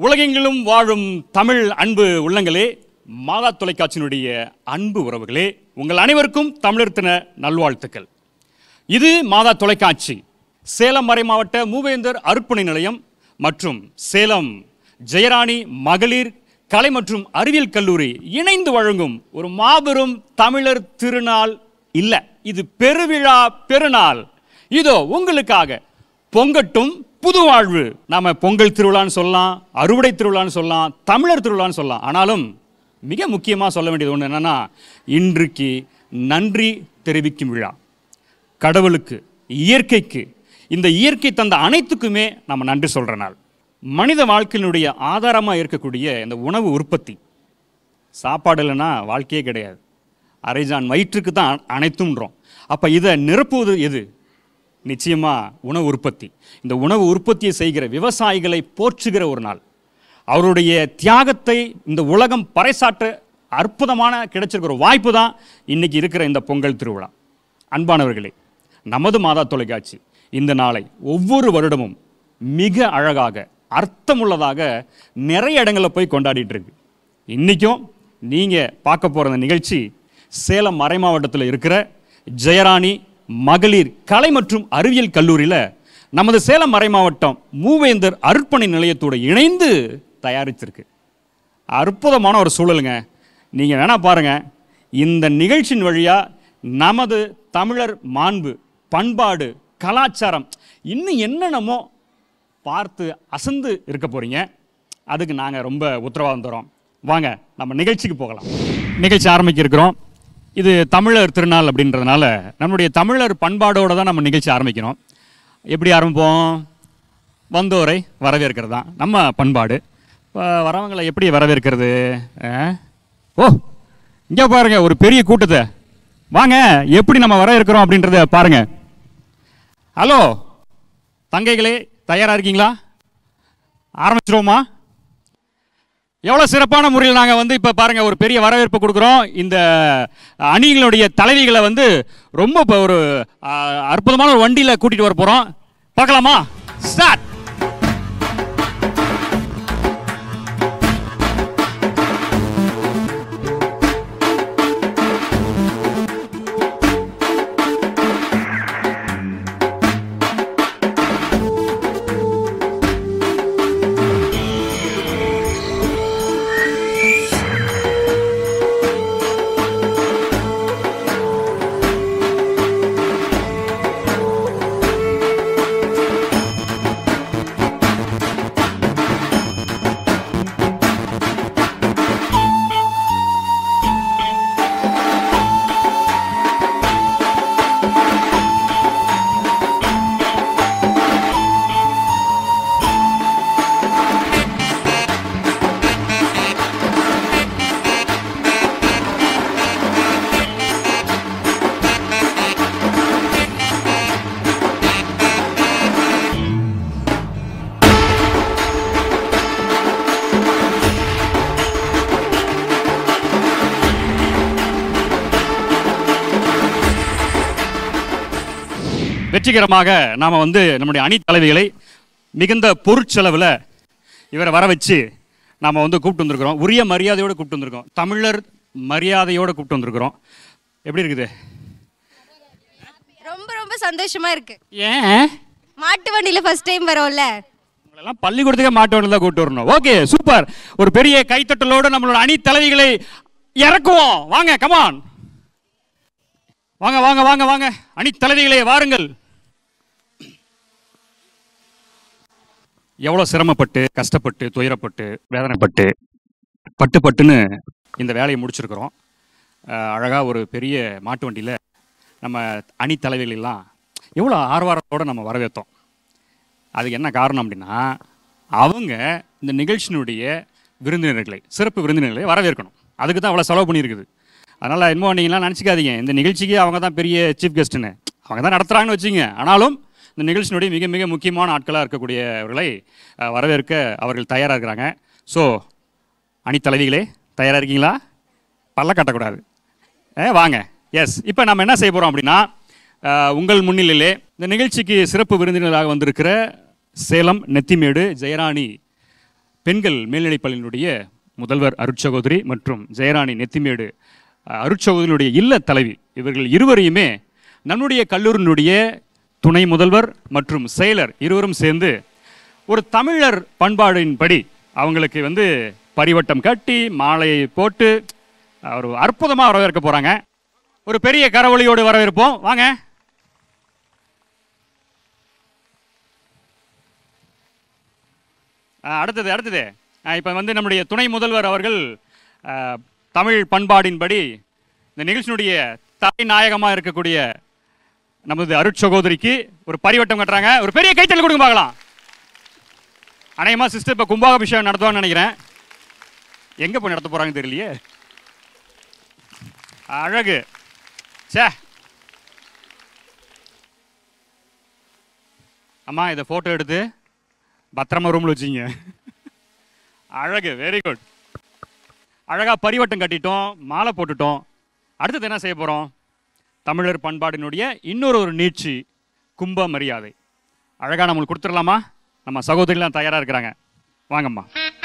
உலகெங்கிலும் வாழும் தமிழ் அன்பு உள்ளங்களே மாதா தொலைக்காட்சியினுடைய அன்பு உறவுகளே உங்கள் அனைவருக்கும் தமிழர் தின நல்வாழ்த்துக்கள் இது மாதா தொலைக்காட்சி சேலம் மறை மாவட்ட மூவேந்தர் அர்ப்பணி நிலையம் மற்றும் சேலம் ஜெயராணி மகளிர் கலை மற்றும் அறிவியல் கல்லூரி இணைந்து வழங்கும் ஒரு மாபெரும் தமிழர் திருநாள் இல்ல இது பெருவிழா பெருநாள் இதோ உங்களுக்காக பொங்கட்டும் புது வாழ்வு நாம பொங்கல் திருவிழான்னு சொல்லலாம் அறுவடை திருவிழான்னு சொல்லலாம் தமிழர் திருவிழான்னு சொல்லலாம் ஆனாலும் மிக முக்கியமாக சொல்ல வேண்டியது ஒன்று என்னன்னா இன்றைக்கு நன்றி தெரிவிக்கும் விழா கடவுளுக்கு இயற்கைக்கு இந்த இயற்கை தந்த அனைத்துக்குமே நம்ம நன்றி சொல்கிற நாள் மனித வாழ்க்கையினுடைய ஆதாரமாக இருக்கக்கூடிய இந்த உணவு உற்பத்தி சாப்பாடு இல்லைன்னா வாழ்க்கையே கிடையாது அரைஜான் வயிற்றுக்கு தான் அ- அனைத்தும்ன்றோம் அப்போ இதை நிரப்புவது எது நிச்சயமாக உணவு உற்பத்தி இந்த உணவு உற்பத்தியை செய்கிற விவசாயிகளை போற்றுகிற ஒரு நாள் அவருடைய தியாகத்தை இந்த உலகம் பறைசாற்ற அற்புதமான கிடைச்சிருக்கிற ஒரு வாய்ப்பு தான் இன்னைக்கு இருக்கிற இந்த பொங்கல் திருவிழா அன்பானவர்களே நமது மாதா தொலைக்காட்சி இந்த நாளை ஒவ்வொரு வருடமும் மிக அழகாக அர்த்தமுள்ளதாக நிறைய இடங்களில் போய் கொண்டாடிட்டு இருக்கு இன்றைக்கும் நீங்கள் பார்க்க போகிற இந்த நிகழ்ச்சி சேலம் மறை மாவட்டத்தில் இருக்கிற ஜெயராணி மகளிர் கலை மற்றும் அறிவியல் கல்லூரியில் நமது சேலம் மறை மாவட்டம் மூவேந்தர் அர்ப்பணி நிலையத்தோடு இணைந்து தயாரிச்சிருக்கு அற்புதமான ஒரு சூழலுங்க நீங்கள் வேணா பாருங்க இந்த நிகழ்ச்சியின் வழியாக நமது தமிழர் மாண்பு பண்பாடு கலாச்சாரம் இன்னும் என்னென்னமோ பார்த்து அசந்து இருக்க போறீங்க அதுக்கு நாங்கள் ரொம்ப உத்தரவாதம் தரோம் வாங்க நம்ம நிகழ்ச்சிக்கு போகலாம் நிகழ்ச்சி ஆரம்பிக்க இருக்கிறோம் இது தமிழர் திருநாள் அப்படின்றதுனால நம்மளுடைய தமிழர் பண்பாடோட தான் நம்ம நிகழ்ச்சி ஆரம்பிக்கணும் எப்படி ஆரம்பிப்போம் வந்தோரை வரவேற்கிறது தான் நம்ம பண்பாடு இப்போ வரவங்களை எப்படி வரவேற்கிறது ஆ? ஓ இங்கே பாருங்க ஒரு பெரிய கூட்டத்தை வாங்க எப்படி நம்ம வரவேற்கிறோம் அப்படின்றத பாருங்க ஹலோ தங்கைகளே தயாரா இருக்கீங்களா ஆரம்பிச்சிருவோமா எவ்வளோ சிறப்பான முறையில் நாங்கள் வந்து இப்போ பாருங்க ஒரு பெரிய வரவேற்பு கொடுக்குறோம் இந்த அணிகளுடைய தலைவிகளை வந்து ரொம்ப இப்போ ஒரு ஆ, அற்புதமான ஒரு வண்டியில் கூட்டிட்டு வர போகிறோம் பார்க்கலாமா ஸ்டார்ட் வெற்றிகரமாக நாம் வந்து நம்முடைய அணி தலைவிகளை மிகுந்த பொருட்செலவில் இவரை வர வச்சு நாம் வந்து கூப்பிட்டு வந்திருக்கிறோம் உரிய மரியாதையோடு கூப்பிட்டு வந்திருக்கோம் தமிழர் மரியாதையோடு கூப்பிட்டு வந்திருக்கிறோம் எப்படி இருக்குது ரொம்ப ரொம்ப சந்தோஷமா இருக்கு ஏன் மாட்டு வண்டியில ஃபர்ஸ்ட் டைம் வரோம்ல உங்களெல்லாம் பள்ளிக்கூடத்துக்கே மாட்டு வண்டியில் தான் கூப்பிட்டு வரணும் ஓகே சூப்பர் ஒரு பெரிய கைத்தட்டலோடு நம்மளோட அணி தலைவிகளை இறக்குவோம் வாங்க கமான் வாங்க வாங்க வாங்க வாங்க அணி தலைவிகளே வாருங்கள் எவ்வளோ சிரமப்பட்டு கஷ்டப்பட்டு துயரப்பட்டு வேதனைப்பட்டு பட்டு பட்டுன்னு இந்த வேலையை முடிச்சிருக்கிறோம் அஹ், அழகா ஒரு பெரிய மாட்டு வண்டியில் நம்ம அணி தலைவிகள் எல்லாம் எவ்வளோ ஆர்வாரத்தோடு நம்ம வரவேற்றோம் அதுக்கு என்ன காரணம் அப்படின்னா அவங்க இந்த நிகழ்ச்சியினுடைய விருந்தினர்களை சிறப்பு விருந்தினர்களை வரவேற்கணும் அதுக்கு தான் அவ்வளோ செலவு பண்ணியிருக்குது அதனால் என்னமோ நீங்களாம் நினச்சிக்காதீங்க இந்த நிகழ்ச்சிக்கு அவங்க தான் பெரிய சீஃப் கெஸ்ட்டுன்னு அவங்க தான் நடத்துகிறாங்கன்னு வச்சுங்க ஆனாலும் இந்த நிகழ்ச்சியினுடைய மிக மிக முக்கியமான ஆட்களாக இருக்கக்கூடியவர்களை அஹ், வரவேற்க அவர்கள் தயாராக இருக்கிறாங்க ஸோ அணித்தலைவிகளே தயாராக இருக்கீங்களா பல்ல கட்டக்கூடாது ஏ வாங்க எஸ் இப்போ நம்ம என்ன செய்ய போகிறோம் அப்படின்னா அஹ், உங்கள் முன்னிலையிலே இந்த நிகழ்ச்சிக்கு சிறப்பு விருந்தினராக வந்திருக்கிற சேலம் நெத்திமேடு ஜெயராணி பெண்கள் மேல்நிலைப்பள்ளியினுடைய முதல்வர் அருட்சகோதரி மற்றும் ஜெயராணி நெத்திமேடு அஹ், அருட்சகோதரியினுடைய இல்ல தலைவி இவர்கள் இருவரையுமே நம்முடைய கல்லூரியினுடைய துணை முதல்வர் மற்றும் செயலர் இருவரும் சேர்ந்து ஒரு தமிழர் பண்பாடின்படி அவங்களுக்கு வந்து பரிவட்டம் கட்டி மாலையை போட்டு ஒரு அற்புதமாக வரவேற்க போகிறாங்க ஒரு பெரிய கரவொலியோடு வரவேற்போம் வாங்க ஆ, அடுத்தது அடுத்தது இப்போ வந்து நம்முடைய துணை முதல்வர் அவர்கள் ஆ, தமிழ் பண்பாடின்படி இந்த நிகழ்ச்சியினுடைய தலைநாயகமாக இருக்கக்கூடிய நமது அருட்சகோதரிக்கு ஒரு பரிவட்டம் கட்டுறாங்க ஒரு பெரிய கைத்தல் கொடுங்க பார்க்கலாம் அநேகமாக சிஸ்டர் இப்போ கும்பாபிஷேகம் நடத்துவான்னு நினைக்கிறேன் எங்கே போய் நடத்த போகிறாங்க தெரியலையே அழகு சே அம்மா இதை ஃபோட்டோ எடுத்து பத்திரமா ரூமில் வச்சிங்க அழகு வெரி குட் அழகாக பரிவட்டம் கட்டிட்டோம் மாலை போட்டுட்டோம் அடுத்தது என்ன செய்ய போகிறோம் தமிழர் பண்பாடினுடைய இன்னொரு ஒரு நீட்சி கும்ப மரியாதை அழகாக நம்மளுக்கு கொடுத்துடலாமா நம்ம சகோதரிலாம் தயாராக இருக்கிறாங்க வாங்கம்மா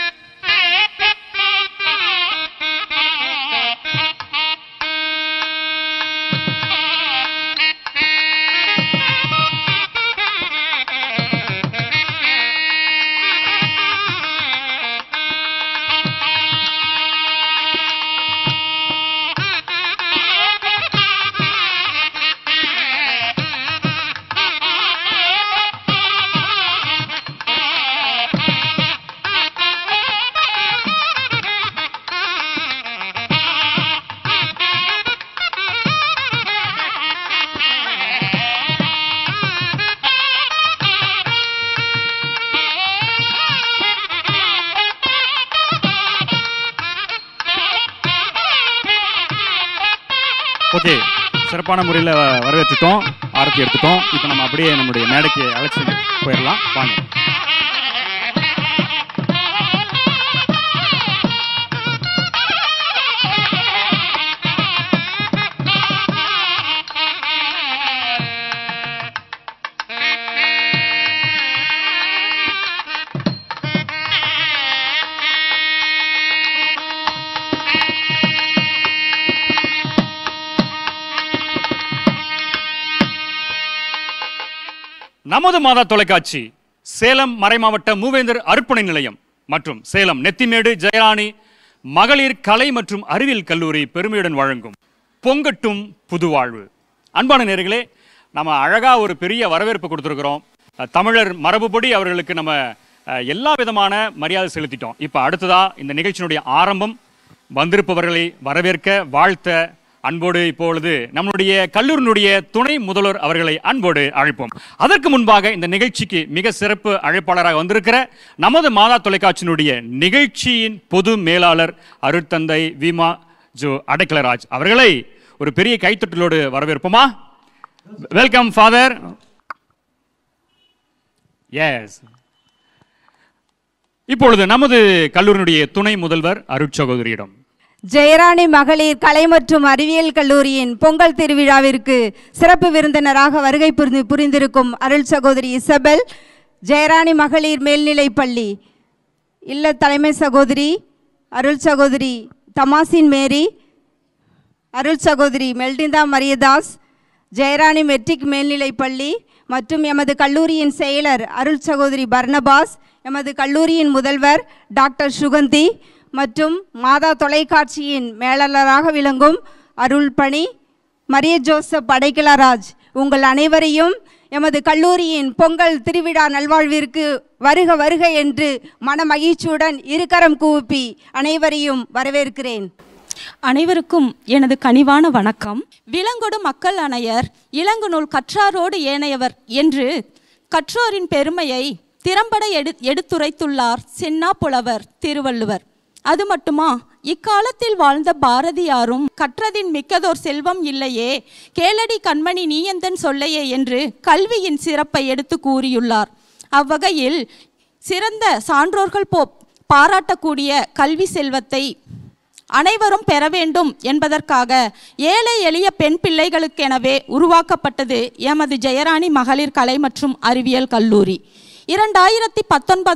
ஓகே சிறப்பான முறையில் வரவேற்றுட்டோம் ஆரத்தி எடுத்துட்டோம் இப்போ நம்ம அப்படியே நம்முடைய மேடைக்கு அழைச்சி போயிடலாம் வாங்க நமது மாதா தொலைக்காட்சி சேலம் மறைமாவட்ட மூவேந்தர் அர்ப்பணை நிலையம் மற்றும் சேலம் நெத்திமேடு ஜெயராணி மகளிர் கலை மற்றும் அறிவியல் கல்லூரி பெருமையுடன் வழங்கும் பொங்கட்டும் புதுவாழ்வு அன்பான நேர்களே நம்ம அழகா ஒரு பெரிய வரவேற்பு கொடுத்துருக்குறோம் அஹ், தமிழர் மரபுப்படி அவர்களுக்கு நம்ம அஹ், எல்லா விதமான மரியாதை செலுத்திட்டோம் இப்போ அடுத்ததா இந்த நிகழ்ச்சியினுடைய ஆரம்பம் வந்திருப்பவர்களை வரவேற்க வாழ்த்த அன்போடு இப்பொழுது நம்முடைய கல்லூரியினுடைய துணை முதல்வர் அவர்களை அன்போடு அழைப்போம் அதற்கு முன்பாக இந்த நிகழ்ச்சிக்கு மிக சிறப்பு அழைப்பாளராக வந்திருக்கிற நமது மாதா தொலைக்காட்சியினுடைய நிகழ்ச்சியின் பொது மேலாளர் அருட்தந்தை விமா ஜோ அடைக்கலராஜ் அவர்களை ஒரு பெரிய கைத்தட்டலோடு வரவேற்போமா வெல்கம் ஃபாதர் எஸ் இப்பொழுது நமது கல்லூரியினுடைய துணை முதல்வர் அருட்சகோதரியிடம் ஜெயராணி மகளிர் கலை மற்றும் அறிவியல் கல்லூரியின் பொங்கல் திருவிழாவிற்கு சிறப்பு விருந்தினராக வருகை புரிந்து புரிந்திருக்கும் அருள் சகோதரி இசபெல் ஜெயராணி மகளிர் மேல்நிலைப் பள்ளி இல்ல தலைமை சகோதரி அருள் சகோதரி தமாசின் மேரி அருள் சகோதரி மெல்டிந்தா மரியதாஸ் ஜெயராணி மெட்ரிக் மேல்நிலைப் பள்ளி மற்றும் எமது கல்லூரியின் செயலர் அருள் சகோதரி பர்னபாஸ் எமது கல்லூரியின் முதல்வர் டாக்டர் சுகந்தி மற்றும் மாதா தொலைக்காட்சியின் மேலாளராக விளங்கும் அருள்பணி மரிய ஜோசப் அடைக்கலராஜ் உங்கள் அனைவரையும் எமது கல்லூரியின் பொங்கல் திருவிழா நல்வாழ்விற்கு வருக வருக என்று மன மகிழ்ச்சியுடன் இருக்கரம் கூப்பி அனைவரையும் வரவேற்கிறேன் அனைவருக்கும் எனது கனிவான வணக்கம் விலங்கொடு மக்கள் அணையர் இளங்கு நூல் கற்றாரோடு ஏனையவர் என்று கற்றோரின் பெருமையை திறம்பட எடு எடுத்துரைத்துள்ளார் சென்னா புலவர் திருவள்ளுவர் அது மட்டுமா இக்காலத்தில் வாழ்ந்த பாரதியாரும் கற்றதின் மிக்கதோர் செல்வம் இல்லையே கேளடி கண்மணி நீயந்தன் சொல்லையே என்று கல்வியின் சிறப்பை எடுத்து கூறியுள்ளார் அவ்வகையில் சிறந்த சான்றோர்கள் போ பாராட்டக்கூடிய கல்வி செல்வத்தை அனைவரும் பெற வேண்டும் என்பதற்காக ஏழை எளிய பெண் பிள்ளைகளுக்கெனவே உருவாக்கப்பட்டது எமது ஜெயராணி மகளிர் கலை மற்றும் அறிவியல் கல்லூரி இரண்டாயிரத்தி பத்தொன்பதாம்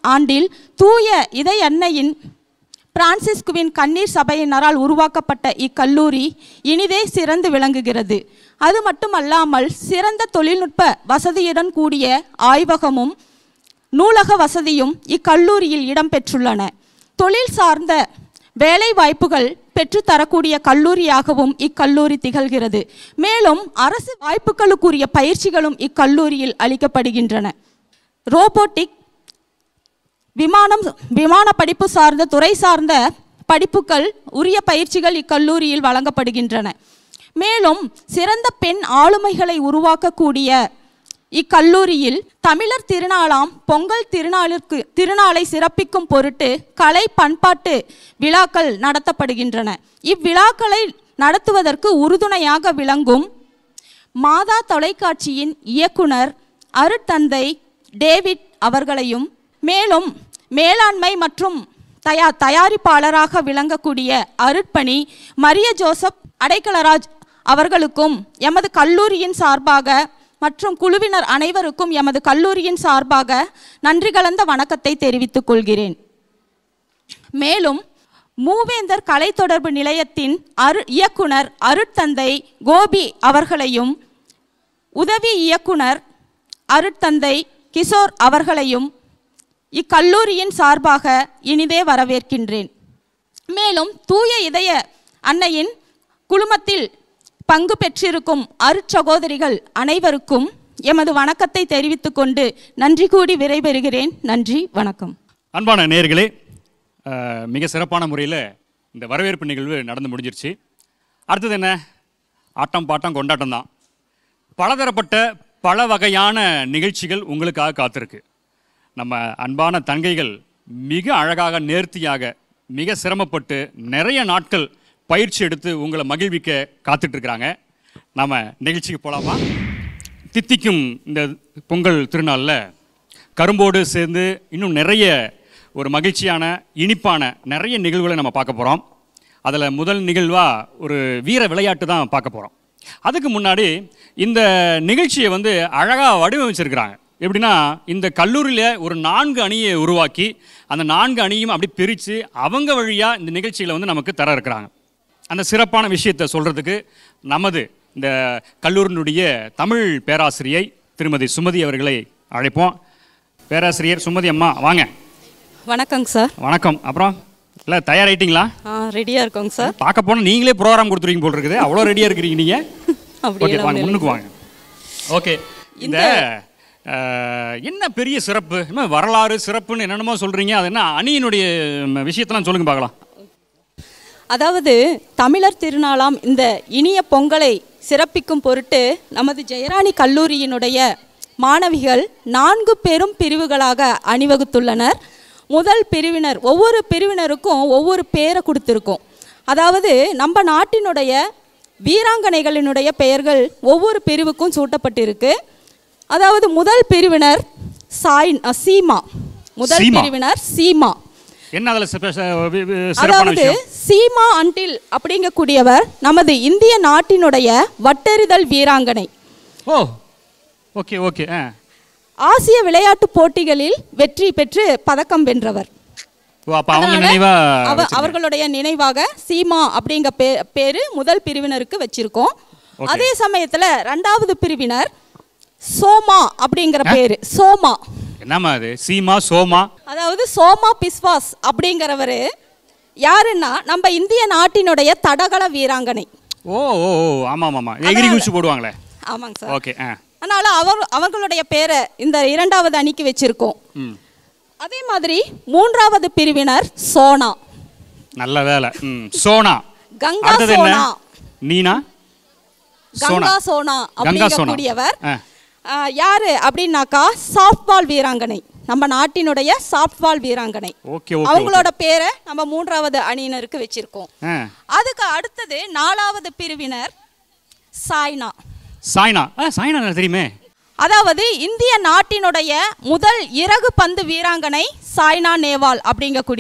ஆண்டில் தூய இதை அன்னையின் பிரான்சிஸ்குவின் கண்ணீர் சபையினரால் உருவாக்கப்பட்ட இக்கல்லூரி இனிதே சிறந்து விளங்குகிறது அது மட்டுமல்லாமல் சிறந்த தொழில்நுட்ப வசதியுடன் கூடிய ஆய்வகமும் நூலக வசதியும் இக்கல்லூரியில் இடம்பெற்றுள்ளன தொழில் சார்ந்த வேலை வாய்ப்புகள் பெற்றுத்தரக்கூடிய கல்லூரியாகவும் இக்கல்லூரி திகழ்கிறது மேலும் அரசு வாய்ப்புகளுக்குரிய பயிற்சிகளும் இக்கல்லூரியில் அளிக்கப்படுகின்றன ரோபோட்டிக் விமானம் விமான படிப்பு சார்ந்த துறை சார்ந்த படிப்புகள் உரிய பயிற்சிகள் இக்கல்லூரியில் வழங்கப்படுகின்றன மேலும் சிறந்த பெண் ஆளுமைகளை உருவாக்கக்கூடிய இக்கல்லூரியில் தமிழர் திருநாளாம் பொங்கல் திருநாளிற்கு திருநாளை சிறப்பிக்கும் பொருட்டு கலை பண்பாட்டு விழாக்கள் நடத்தப்படுகின்றன இவ்விழாக்களை நடத்துவதற்கு உறுதுணையாக விளங்கும் மாதா தொலைக்காட்சியின் இயக்குனர் அருட்தந்தை டேவிட் அவர்களையும் மேலும் மேலாண்மை மற்றும் தயா தயாரிப்பாளராக விளங்கக்கூடிய அருட்பணி மரிய ஜோசப் அடைக்கலராஜ் அவர்களுக்கும் எமது கல்லூரியின் சார்பாக மற்றும் குழுவினர் அனைவருக்கும் எமது கல்லூரியின் சார்பாக நன்றி கலந்த வணக்கத்தை தெரிவித்துக் கொள்கிறேன் மேலும் மூவேந்தர் கலை தொடர்பு நிலையத்தின் அரு இயக்குனர் அருட்தந்தை கோபி அவர்களையும் உதவி இயக்குனர் அருட்தந்தை கிஷோர் அவர்களையும் இக்கல்லூரியின் சார்பாக இனிதே வரவேற்கின்றேன் மேலும் தூய இதய அன்னையின் குழுமத்தில் பங்கு பெற்றிருக்கும் அருட்சகோதரிகள் அனைவருக்கும் எமது வணக்கத்தை தெரிவித்துக் கொண்டு நன்றி கூடி விடைபெறுகிறேன் நன்றி வணக்கம் அன்பான நேயர்களே அஹ், மிக சிறப்பான முறையில் இந்த வரவேற்பு நிகழ்வு நடந்து முடிஞ்சிருச்சு அடுத்தது என்ன ஆட்டம் பாட்டம் கொண்டாட்டம் தான் பலதரப்பட்ட பல வகையான நிகழ்ச்சிகள் உங்களுக்காக காத்திருக்கு நம்ம அன்பான தங்கைகள் மிக அழகாக நேர்த்தியாக மிக சிரமப்பட்டு நிறைய நாட்கள் பயிற்சி எடுத்து உங்களை மகிழ்விக்க காத்துட்டு இருக்கிறாங்க நாம நிகழ்ச்சிக்கு போகலாமா தித்திக்கும் இந்த பொங்கல் திருநாளில் கரும்போடு சேர்ந்து இன்னும் நிறைய ஒரு மகிழ்ச்சியான இனிப்பான நிறைய நிகழ்வுகளை நம்ம பார்க்க போகிறோம் அதில் முதல் நிகழ்வாக ஒரு வீர விளையாட்டு தான் பார்க்க போகிறோம் அதுக்கு முன்னாடி இந்த நிகழ்ச்சியை வந்து அழகாக வடிவமைச்சிருக்கிறாங்க எப்படின்னா இந்த கல்லூரியில் ஒரு நான்கு அணியை உருவாக்கி அந்த நான்கு அணியும் அப்படி பிரித்து அவங்க வழியாக இந்த நிகழ்ச்சிகளை வந்து நமக்கு தர இருக்கிறாங்க அந்த சிறப்பான விஷயத்தை சொல்கிறதுக்கு நமது இந்த கல்லூரியினுடைய தமிழ் பேராசிரியை திருமதி சுமதி அவர்களை அழைப்போம் பேராசிரியர் சுமதி அம்மா வாங்க வணக்கங்க சார் வணக்கம் அப்புறம் இல்லை தயாராயிட்டீங்களா ஆ ரெடியாக இருக்கோங்க சார் பார்க்க போனால் நீங்களே ப்ரோக்ராம் கொடுத்துருவீங்க போல் இருக்குது அவ்வளோ ரெடியாக இருக்கிறீங்க நீங்கள் ஓகே அப்படியெல்லாம் வாங்க இல்லைங்க முன்னுக்கு வாங்க ஓகே இந்த அஹ், என்ன பெரிய சிறப்பு என்ன வரலாறு சிறப்புன்னு என்னென்னமோ சொல்கிறீங்க அது என்ன அணியினுடைய ம், விஷயத்தெல்லாம் சொல்லுங்க பார்க்கலாம் அதாவது தமிழர் திருநாளாம் இந்த இனிய பொங்கலை சிறப்பிக்கும் பொருட்டு நமது ஜெயராணி கல்லூரியினுடைய மாணவிகள் நான்கு பெரும் பிரிவுகளாக அணிவகுத்துள்ளனர் முதல் பிரிவினர் ஒவ்வொரு பிரிவினருக்கும் ஒவ்வொரு பேரை கொடுத்துருக்கோம் அதாவது நம்ம நாட்டினுடைய வீராங்கனைகளினுடைய பெயர்கள் ஒவ்வொரு பிரிவுக்கும் சூட்டப்பட்டிருக்கு அதாவது முதல் பிரிவினர் சாய் அ, சீமா முதல் சீமா. பிரிவினர் சீமா என்ன அதில் சிறப்பான அதாவது விஷயம் சீமா அன்டில் அப்படிங்கக்கூடியவர் நமது இந்திய நாட்டினுடைய வட்டெறிதல் வீராங்கனை ஓ ஓகே ஓகே ஆ ஆசிய விளையாட்டுப் போட்டிகளில் வெற்றி பெற்று பதக்கம் வென்றவர் ஓ அப்போ அவங்க அதனால நினைவா அவ வச்சிருக்கீங்க. அவர்களுடைய நினைவாக சீமா அப்படிங்க பே பேரு முதல் பிரிவினருக்கு வச்சிருக்கோம் அதே சமயத்துல ரெண்டாவது பிரிவினர் சோமா அப்படிங்கிற பேரு சோமா என்னம்மா அது சீமா சோமா அதாவது சோமா பிஸ்வாஸ் அப்படிங்கிறவரு யாருன்னா நம்ம இந்திய நாட்டினுடைய தடகள வீராங்கனை ஓ ஓ ஓ ஆமாம் ஆமாம் எகிரி குச்சி போடுவாங்களே ஆமாங்க சார் ஓகே ஆ அதனால அவர் அவர்களுடைய பேரை இந்த இரண்டாவது அணிக்கு வச்சிருக்கோம் ம் அதே மாதிரி மூன்றாவது பிரிவினர் சோனா நல்ல வேலை ம் சோனா கங்கா அடுத்தது என்ன சோனா. நீனா கங்கா சோனா கங்கா சோனா அப்படிங்கக்கூடியவர் ஆ ஆ, யாரு அப்படின்னாக்கா சாஃப்ட்பால் வீராங்கனை நம்ம நாட்டினுடைய சாஃப்ட்பால் வீராங்கனை ஓகே ஓகே அவங்களோட பேரை நம்ம மூன்றாவது அணியினருக்கு வச்சிருக்கோம் ஆ அதுக்கு அடுத்தது நாலாவது பிரிவினர் சாய்னா சாய்னா ஆ சாய்னா எனக்கு தெரியுமே அதாவது இந்திய நாட்டினுடைய முதல் இறகு பந்து வீராங்கனை சாய்னா நேவால் அப்படிங்கக்கூடியவர்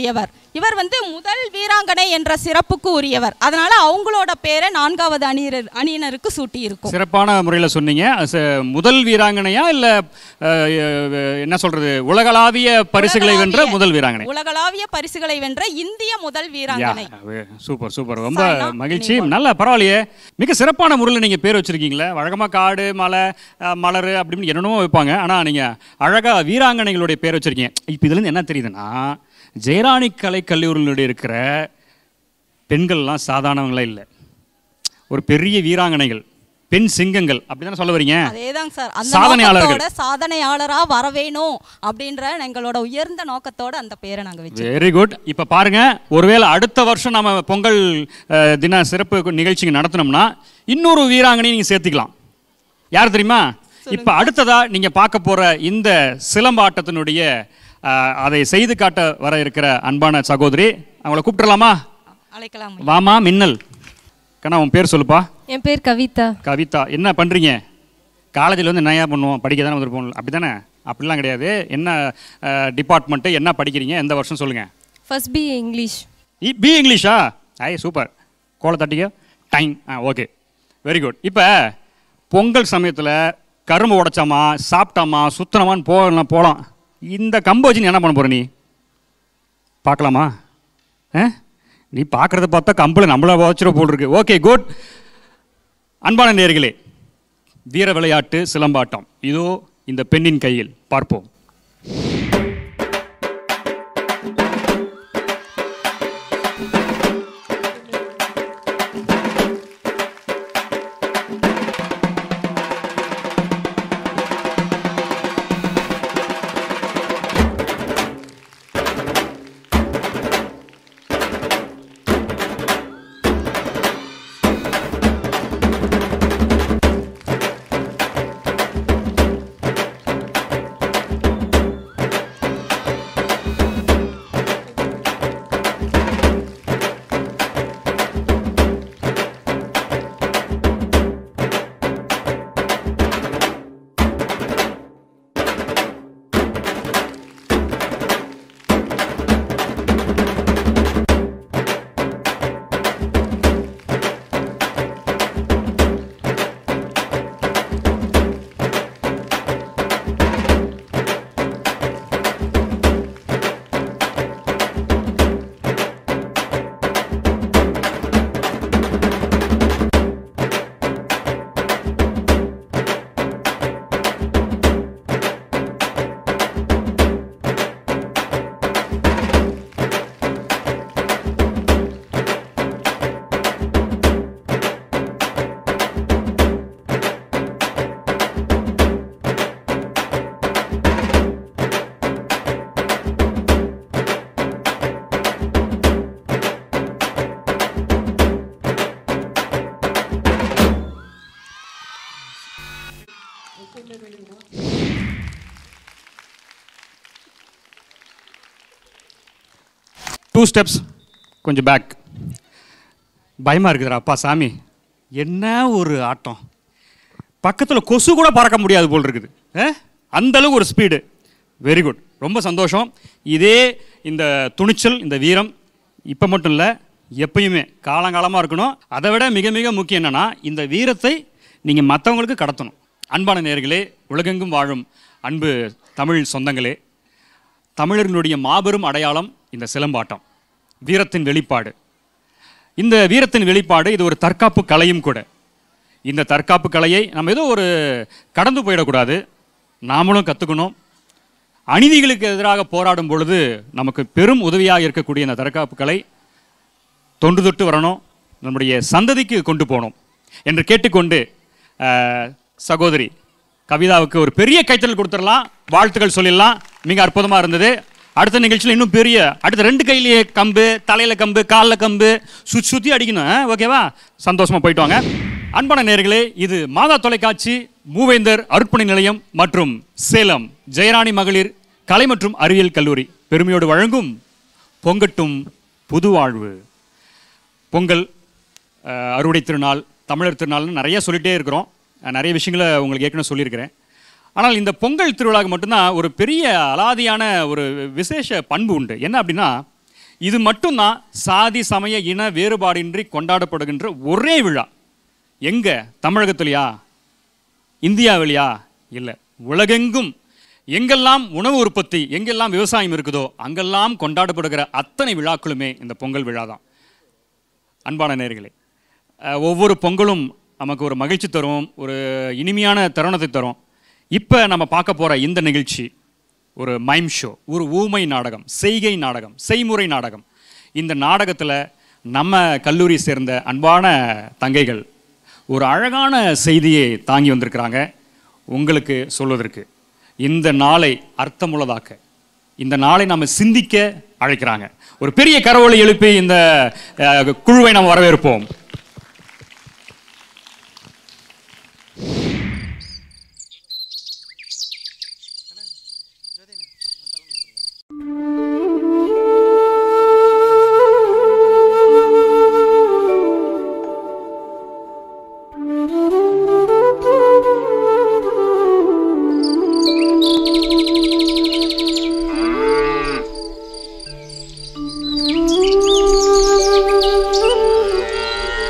இவர் வந்து முதல் வீராங்கனை என்ற சிறப்புக்கு உரியவர் அதனால அவங்களோட பேரை நான்காவது அணியினர் அணியினருக்கு சூட்டி இருக்கும் சிறப்பான முறையில் சொன்னீங்க ச- முதல் வீராங்கனையா இல்ல அஹ், அஹ், என்ன சொல்றது உலகளாவிய பரிசுகளை வென்ற உலகளாவிய- முதல் வீராங்கனை உலகளாவிய பரிசுகளை வென்ற இந்திய முதல் வீராங்கனை சூப்பர் சூப்பர் ரொம்ப சாய்னா மகிழ்ச்சி நல்ல பரவாயில்லையே மிக சிறப்பான முறையில் நீங்க பேர் வச்சிருக்கீங்களே வழக்கமா காடு மலை அஹ், மலர் அப்படின்னு என்னென்னமோ வைப்பாங்க ஆனா நீங்க அழகா வீராங்கனைகளுடைய பேர் வச்சிருக்கீங்க இப்போ இதுல இருந்து என்ன தெரியுதுன்னா ஜெயராணி கலை கல்லூரியினுடைய இருக்கிற பெண்கள்லாம் சாதாரணவங்களே இல்லை ஒரு பெரிய வீராங்கனைகள் பெண் சிங்கங்கள் அப்படிதானே சொல்ல வரீங்க அதேதாங்க சார் அந்த சாதனையாளர்கள். நோக்கத்தோட சாதனையாளரா வர வேணும் அப்படின்ற எங்களோட உயர்ந்த நோக்கத்தோட அந்த பேரை நாங்க வச்சு வெரி குட் இப்போ பாருங்க ஒருவேளை அடுத்த வருஷம் நம்ம பொங்கல் அஹ், தின சிறப்பு நிகழ்ச்சிங்க நடத்தினோம்னா இன்னொரு வீராங்கனையும் நீங்க சேர்த்துக்கலாம் யார் தெரியுமா இப்போ அடுத்ததா நீங்க பார்க்க போற இந்த சிலம்பாட்டத்தினுடைய அஹ், அதை செய்து காட்ட வர இருக்கிற அன்பான சகோதரி அவங்கள கூப்பிட்டுலாமா அழைக்கலாம் வாமா மின்னல் கண்ணா உன் பேர் சொல்லுப்பா என் பேர் கவிதா கவிதா என்ன பண்றீங்க காலேஜில் வந்து என்னையா பண்ணுவோம் படிக்க தானே வந்துருப்போம் அப்படி தானே அப்படிலாம் கிடையாது என்ன டிபார்ட்மெண்ட்டு என்ன படிக்கிறீங்க எந்த வருஷம் சொல்லுங்கள் ஃபர்ஸ்ட் பி இங்கிலீஷ் பி இங்கிலீஷா ஐ சூப்பர் கோலை தட்டிக்க டைம் ஆ ஓகே வெரி குட் இப்போ பொங்கல் சமயத்தில் கரும்பு உடைச்சாமா சாப்பிட்டாமா சுத்தனமான்னு போகலாம் போகலாம் இந்த கம்பு வச்சு நீ என்ன பண்ண போகிற நீ பார்க்கலாமா ஆ நீ பார்க்குறத பார்த்தா கம்பில் நம்மள வச்சிட போல் இருக்கு ஓகே குட் அன்பான நேர்களே வீர விளையாட்டு சிலம்பாட்டம் இதோ இந்த பெண்ணின் கையில் பார்ப்போம் டூ ஸ்டெப்ஸ் கொஞ்சம் பேக் பயமாக இருக்குதுடா அப்பா சாமி என்ன ஒரு ஆட்டம் பக்கத்தில் கொசு கூட பறக்க முடியாது போல் இருக்குது ஆ? அந்த அளவுக்கு ஒரு ஸ்பீடு வெரி குட் ரொம்ப சந்தோஷம் இதே இந்த துணிச்சல் இந்த வீரம் இப்போ மட்டும் இல்லை எப்பயுமே காலங்காலமாக இருக்கணும் அதை விட மிக மிக முக்கியம் என்னன்னா இந்த வீரத்தை நீங்கள் மற்றவங்களுக்கு கடத்தணும் அன்பான நேர்களே உலகெங்கும் வாழும் அன்பு தமிழ் சொந்தங்களே தமிழர்களுடைய மாபெரும் அடையாளம் இந்த சிலம்பாட்டம் வீரத்தின் வெளிப்பாடு இந்த வீரத்தின் வெளிப்பாடு இது ஒரு தற்காப்பு கலையும் கூட இந்த தற்காப்பு கலையை நம்ம ஏதோ ஒரு கடந்து போயிடக்கூடாது நாமளும் கற்றுக்கணும் அநீதிகளுக்கு எதிராக போராடும் பொழுது நமக்கு பெரும் உதவியாக இருக்கக்கூடிய இந்த தற்காப்பு கலை தொன்று தொட்டு வரணும் நம்முடைய சந்ததிக்கு கொண்டு போகணும் என்று கேட்டுக்கொண்டு அஹ், சகோதரி கவிதாவுக்கு ஒரு பெரிய கைத்தல் கொடுத்துடலாம் வாழ்த்துக்கள் சொல்லிடலாம் மிக அற்புதமாக இருந்தது அடுத்த நிகழ்ச்சியில் இன்னும் பெரிய அடுத்த ரெண்டு கையிலேயே கம்பு தலையில் கம்பு காலில் கம்பு சுற்றி சுற்றி அடிக்கணும் ஆ, ஓகேவா சந்தோஷமாக போயிட்டு வாங்க அன்பான நேர்களே இது மாதா தொலைக்காட்சி மூவேந்தர் அருட்பணி நிலையம் மற்றும் சேலம் ஜெயராணி மகளிர் கலை மற்றும் அறிவியல் கல்லூரி பெருமையோடு வழங்கும் பொங்கட்டும் புதுவாழ்வு பொங்கல் அஹ், அறுவடை திருநாள் தமிழர் திருநாள்னு நிறைய சொல்லிட்டே இருக்கிறோம் அஹ், நிறைய விஷயங்களை உங்களுக்கு ஏற்கனவே சொல்லியிருக்கிறேன் ஆனால் இந்த பொங்கல் திருவிழாவுக்கு மட்டும்தான் ஒரு பெரிய அலாதியான ஒரு விசேஷ பண்பு உண்டு என்ன அப்படின்னா இது மட்டும்தான் சாதி சமய இன வேறுபாடின்றி கொண்டாடப்படுகின்ற ஒரே விழா எங்க தமிழகத்திலையா இந்தியாவிலையா இல்லை உலகெங்கும் எங்கெல்லாம் உணவு உற்பத்தி எங்கெல்லாம் விவசாயம் இருக்குதோ அங்கெல்லாம் கொண்டாடப்படுகிற அத்தனை விழாக்களுமே இந்த பொங்கல் விழா தான் அன்பான நேர்களே ஒவ்வொரு பொங்கலும் நமக்கு ஒரு மகிழ்ச்சி தரும் ஒரு இனிமையான தருணத்தை தரும் இப்போ நம்ம பார்க்க போகிற இந்த நிகழ்ச்சி ஒரு மைம் ஷோ ஒரு ஊமை நாடகம் செய்கை நாடகம் செய்முறை நாடகம் இந்த நாடகத்தில் நம்ம கல்லூரி சேர்ந்த அன்பான தங்கைகள் ஒரு அழகான செய்தியை தாங்கி வந்திருக்கிறாங்க உங்களுக்கு சொல்வதற்கு இந்த நாளை அர்த்தமுள்ளதாக்க இந்த நாளை நாம் சிந்திக்க அழைக்கிறாங்க ஒரு பெரிய கரவொலி எழுப்பி இந்த அஹ், குழுவை நாம் வரவேற்போம் Thank you.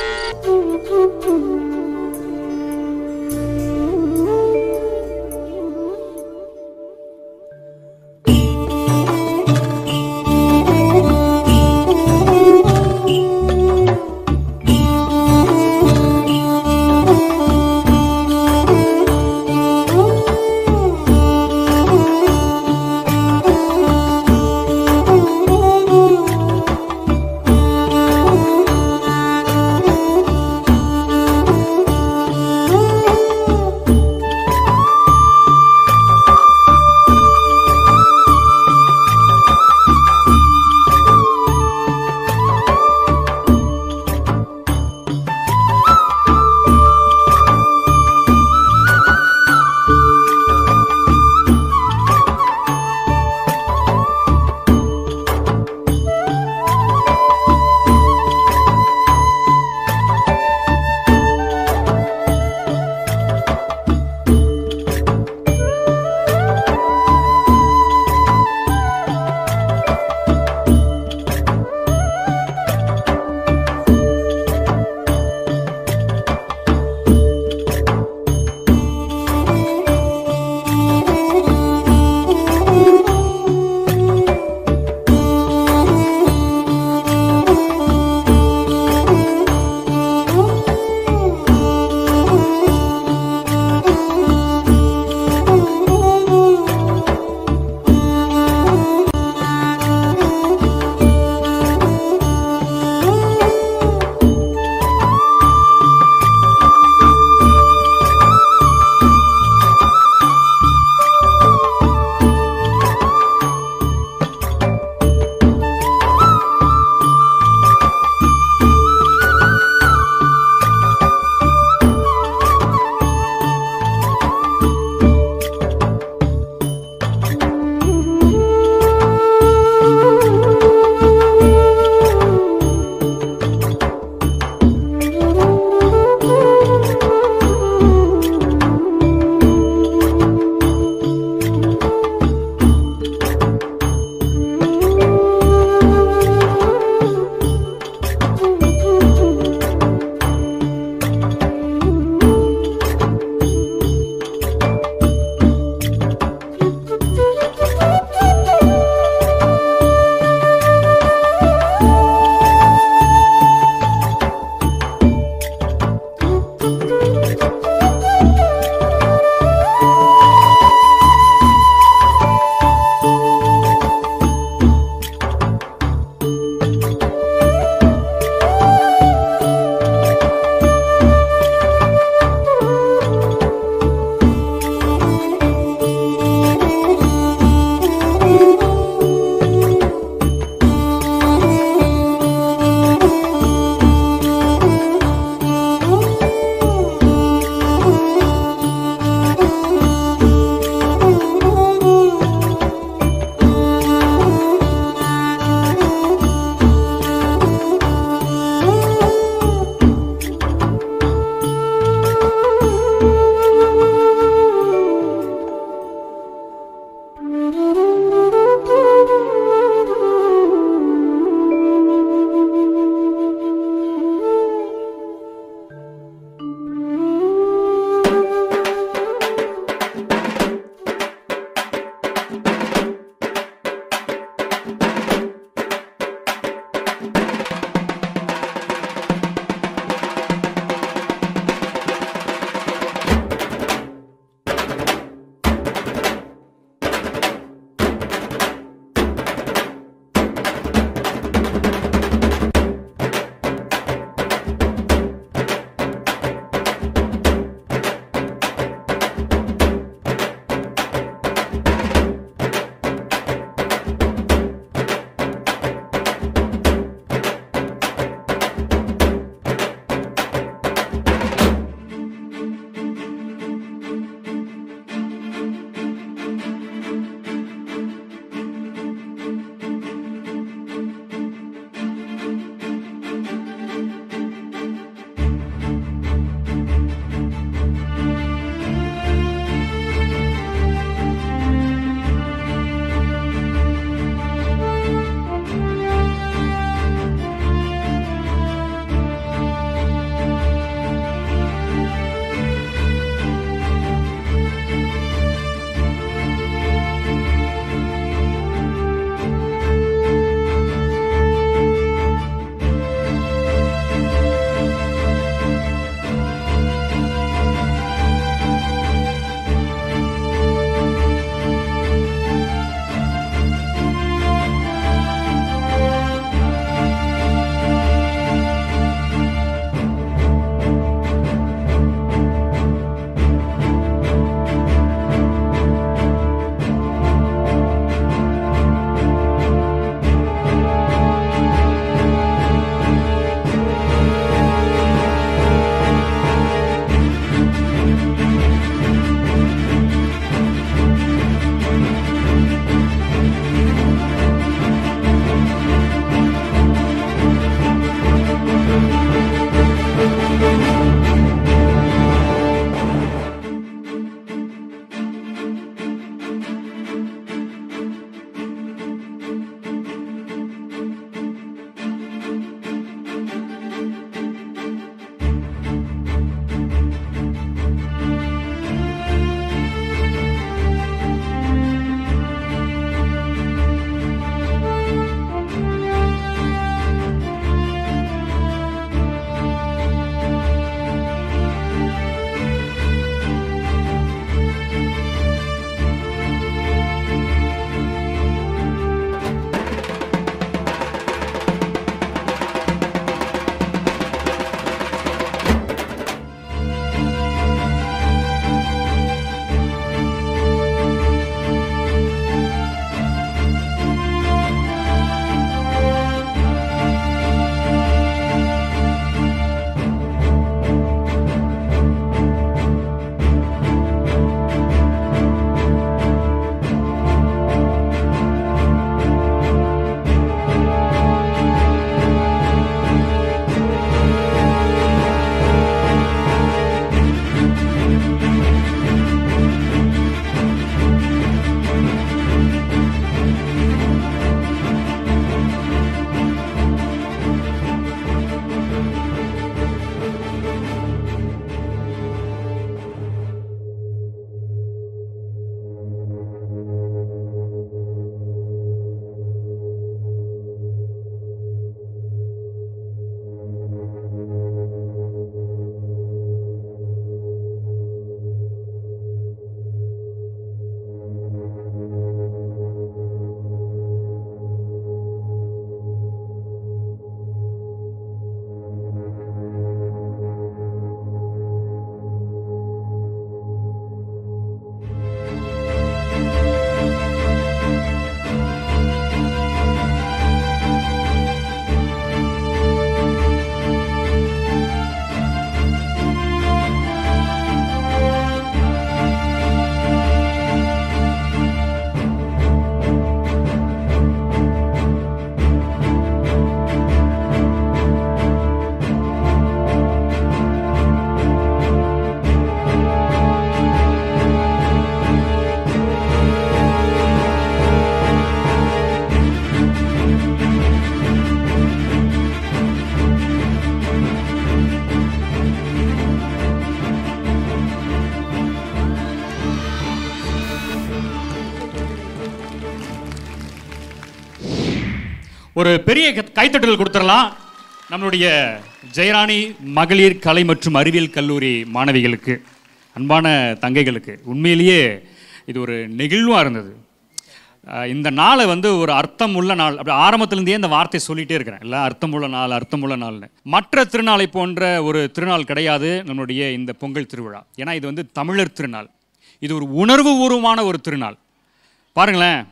ஒரு பெரிய க- கைத்தட்டல் கொடுத்துடலாம் நம்மளுடைய ஜெயராணி மகளிர் கலை மற்றும் அறிவியல் கல்லூரி மாணவிகளுக்கு அன்பான தங்கைகளுக்கு உண்மையிலேயே இது ஒரு நெகிழ்வாக இருந்தது அஹ் இந்த நாளை வந்து ஒரு அர்த்தமுள்ள நாள் அப்படி ஆரம்பத்திலேருந்தே இந்த வார்த்தையை சொல்லிட்டே இருக்கிறேன் இல்லை அர்த்தமுள்ள நாள் அர்த்தமுள்ள நாள்னு மற்ற திருநாளை போன்ற ஒரு திருநாள் கிடையாது நம்மளுடைய இந்த பொங்கல் திருவிழா ஏன்னா இது வந்து தமிழர் திருநாள் இது ஒரு உணர்வு பூர்வமான ஒரு திருநாள் பாருங்களேன்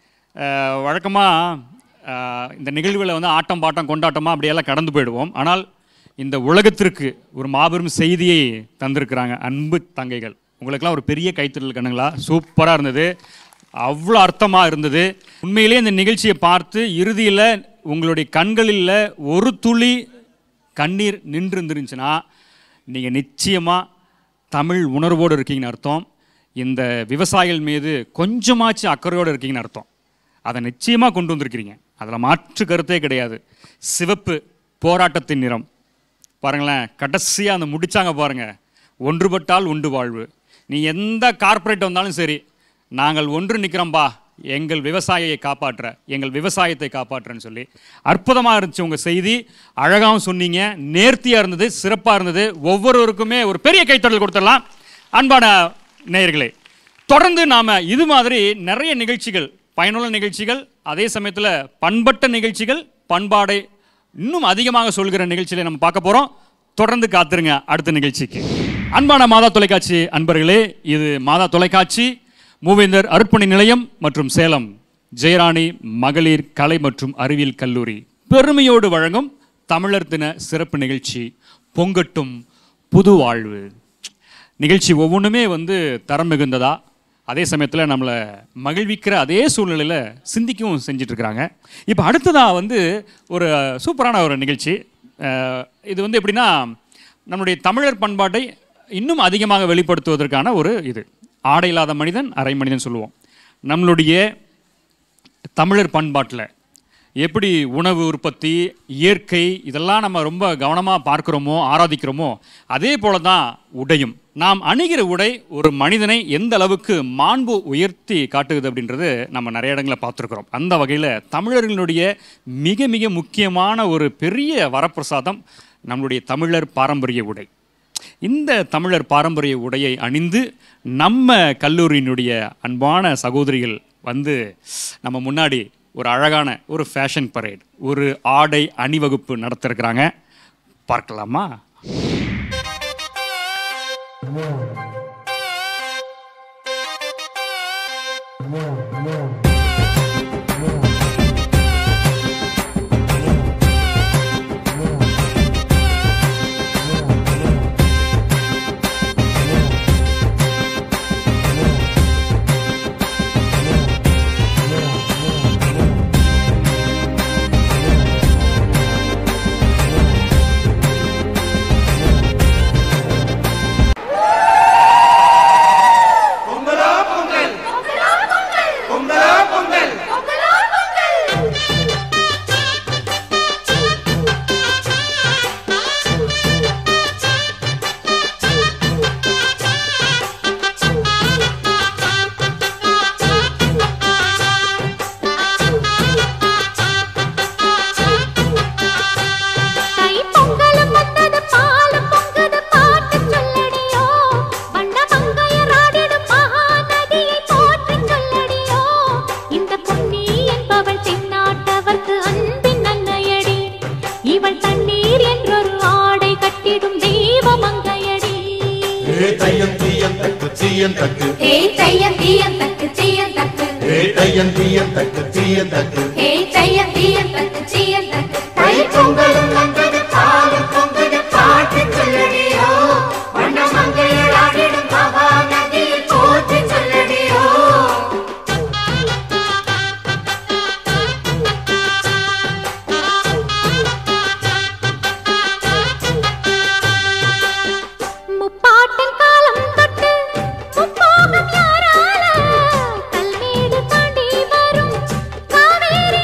வழக்கமாக இந்த நிகழ்வுகளை வந்து ஆட்டம் பாட்டம் கொண்டாட்டமாக அப்படியெல்லாம் கடந்து போயிடுவோம் ஆனால் இந்த உலகத்திற்கு ஒரு மாபெரும் செய்தியை தந்திருக்கிறாங்க அன்பு தங்கைகள் உங்களுக்கெல்லாம் ஒரு பெரிய கைத்தறல் கண்ணுங்களா சூப்பராக இருந்தது அவ்வளோ அர்த்தமாக இருந்தது உண்மையிலேயே இந்த நிகழ்ச்சியை பார்த்து இறுதியில் உங்களுடைய கண்களில் ஒரு துளி கண்ணீர் நின்று இருந்துருந்துச்சுன்னா நீங்கள் நிச்சயமாக தமிழ் உணர்வோடு இருக்கீங்கன்னு அர்த்தம் இந்த விவசாயிகள் மீது கொஞ்சமாச்சு அக்கறையோடு இருக்கீங்கன்னு அர்த்தம் அதை நிச்சயமாக கொண்டு வந்திருக்கிறீங்க அதில் மாற்று கருத்தே கிடையாது சிவப்பு போராட்டத்தின் நிறம் பாருங்களேன் கடைசியாக அந்த முடிச்சாங்க பாருங்க ஒன்றுபட்டால் உண்டு வாழ்வு நீ எந்த கார்ப்பரேட் வந்தாலும் சரி நாங்கள் ஒன்று நிற்கிறோம்பா எங்கள் விவசாயியை காப்பாற்ற எங்கள் விவசாயத்தை காப்பாற்றுறேன்னு சொல்லி அற்புதமாக இருந்துச்சு உங்கள் செய்தி அழகாகவும் சொன்னீங்க நேர்த்தியாக இருந்தது சிறப்பாக இருந்தது ஒவ்வொருவருக்குமே ஒரு பெரிய கைத்தடல் கொடுத்துடலாம் அன்பான நேயர்களே தொடர்ந்து நாம் இது மாதிரி நிறைய நிகழ்ச்சிகள் பயனுள்ள நிகழ்ச்சிகள் அதே சமயத்தில் பண்பட்ட நிகழ்ச்சிகள் பண்பாடை இன்னும் அதிகமாக சொல்கிற நிகழ்ச்சிகளை நம்ம பார்க்க போகிறோம் தொடர்ந்து காத்துருங்க அடுத்த நிகழ்ச்சிக்கு அன்பான மாதா தொலைக்காட்சி அன்பர்களே இது மாதா தொலைக்காட்சி மூவேந்தர் அர்ப்பணி நிலையம் மற்றும் சேலம் ஜெயராணி மகளிர் கலை மற்றும் அறிவியல் கல்லூரி பெருமையோடு வழங்கும் தமிழர் தின சிறப்பு நிகழ்ச்சி பொங்கட்டும் புது வாழ்வு நிகழ்ச்சி ஒவ்வொன்றுமே வந்து தரம் மிகுந்ததா அதே சமயத்தில் நம்மளை மகிழ்விக்கிற அதே சூழ்நிலையில் சிந்திக்கவும் செஞ்சுட்டு இருக்கிறாங்க இப்போ அடுத்ததாக வந்து ஒரு சூப்பரான ஒரு நிகழ்ச்சி அஹ், இது வந்து எப்படின்னா நம்முடைய தமிழர் பண்பாட்டை இன்னும் அதிகமாக வெளிப்படுத்துவதற்கான ஒரு இது ஆடை இல்லாத மனிதன் அரை மனிதன் சொல்லுவோம் நம்மளுடைய தமிழர் பண்பாட்டில் எப்படி உணவு உற்பத்தி இயற்கை இதெல்லாம் நம்ம ரொம்ப கவனமாக பார்க்குறோமோ ஆராதிக்கிறோமோ அதே போல தான் உடையும் நாம் அணிகிற உடை ஒரு மனிதனை எந்த அளவுக்கு மாண்பு உயர்த்தி காட்டுகிறது அப்படின்றது நம்ம நிறைய இடங்களில் பார்த்துருக்குறோம் அந்த வகையில் தமிழர்களுடைய மிக மிக முக்கியமான ஒரு பெரிய வரப்பிரசாதம் நம்மளுடைய தமிழர் பாரம்பரிய உடை இந்த தமிழர் பாரம்பரிய உடையை அணிந்து நம்ம கல்லூரியினுடைய அன்பான சகோதரிகள் வந்து நம்ம முன்னாடி ஒரு அழகான ஒரு ஃபேஷன் பரேட் ஒரு ஆடை அணிவகுப்பு நடத்திருக்கிறாங்க பார்க்கலாமா தை பொங்கலும் வந்தது பாலும் பொங்குது பாட்டு சொல்லடியோ வண்ண மங்கையராடிடும் மகாநதியை போற்றி சொல்லடியோ இந்த பொன்னி என்பவள் தென்னாட்டவர்க்கு அன்பின் நன்னையடி இவள் தண்ணீர் என்றொரு ஆடை கட்டிடும் தெய்வ மங்கையடி ஏ தையம் தீயம் தக்கு தீயம் தக்கு ஏய் தையம் தீயம் தக்கு தீயம் தக்கு ஏ தையம் தீயம் தக்கு தீயம் தக்கு ஏய் தையம் தீயம் தக்கு தீயம் தக்கு தை பொங்கலும் வந்தது பாலும் பொங்குது பாட்டு சொல்லடியோ வண்ண மங்கையராடிடும் மகாநதியை போற்றி சொல்லடியோ முப்பாட்டின் காலம் தொட்டு முப்போகம் யாரால கல்மேடு தாண்டி வரும் காவேரி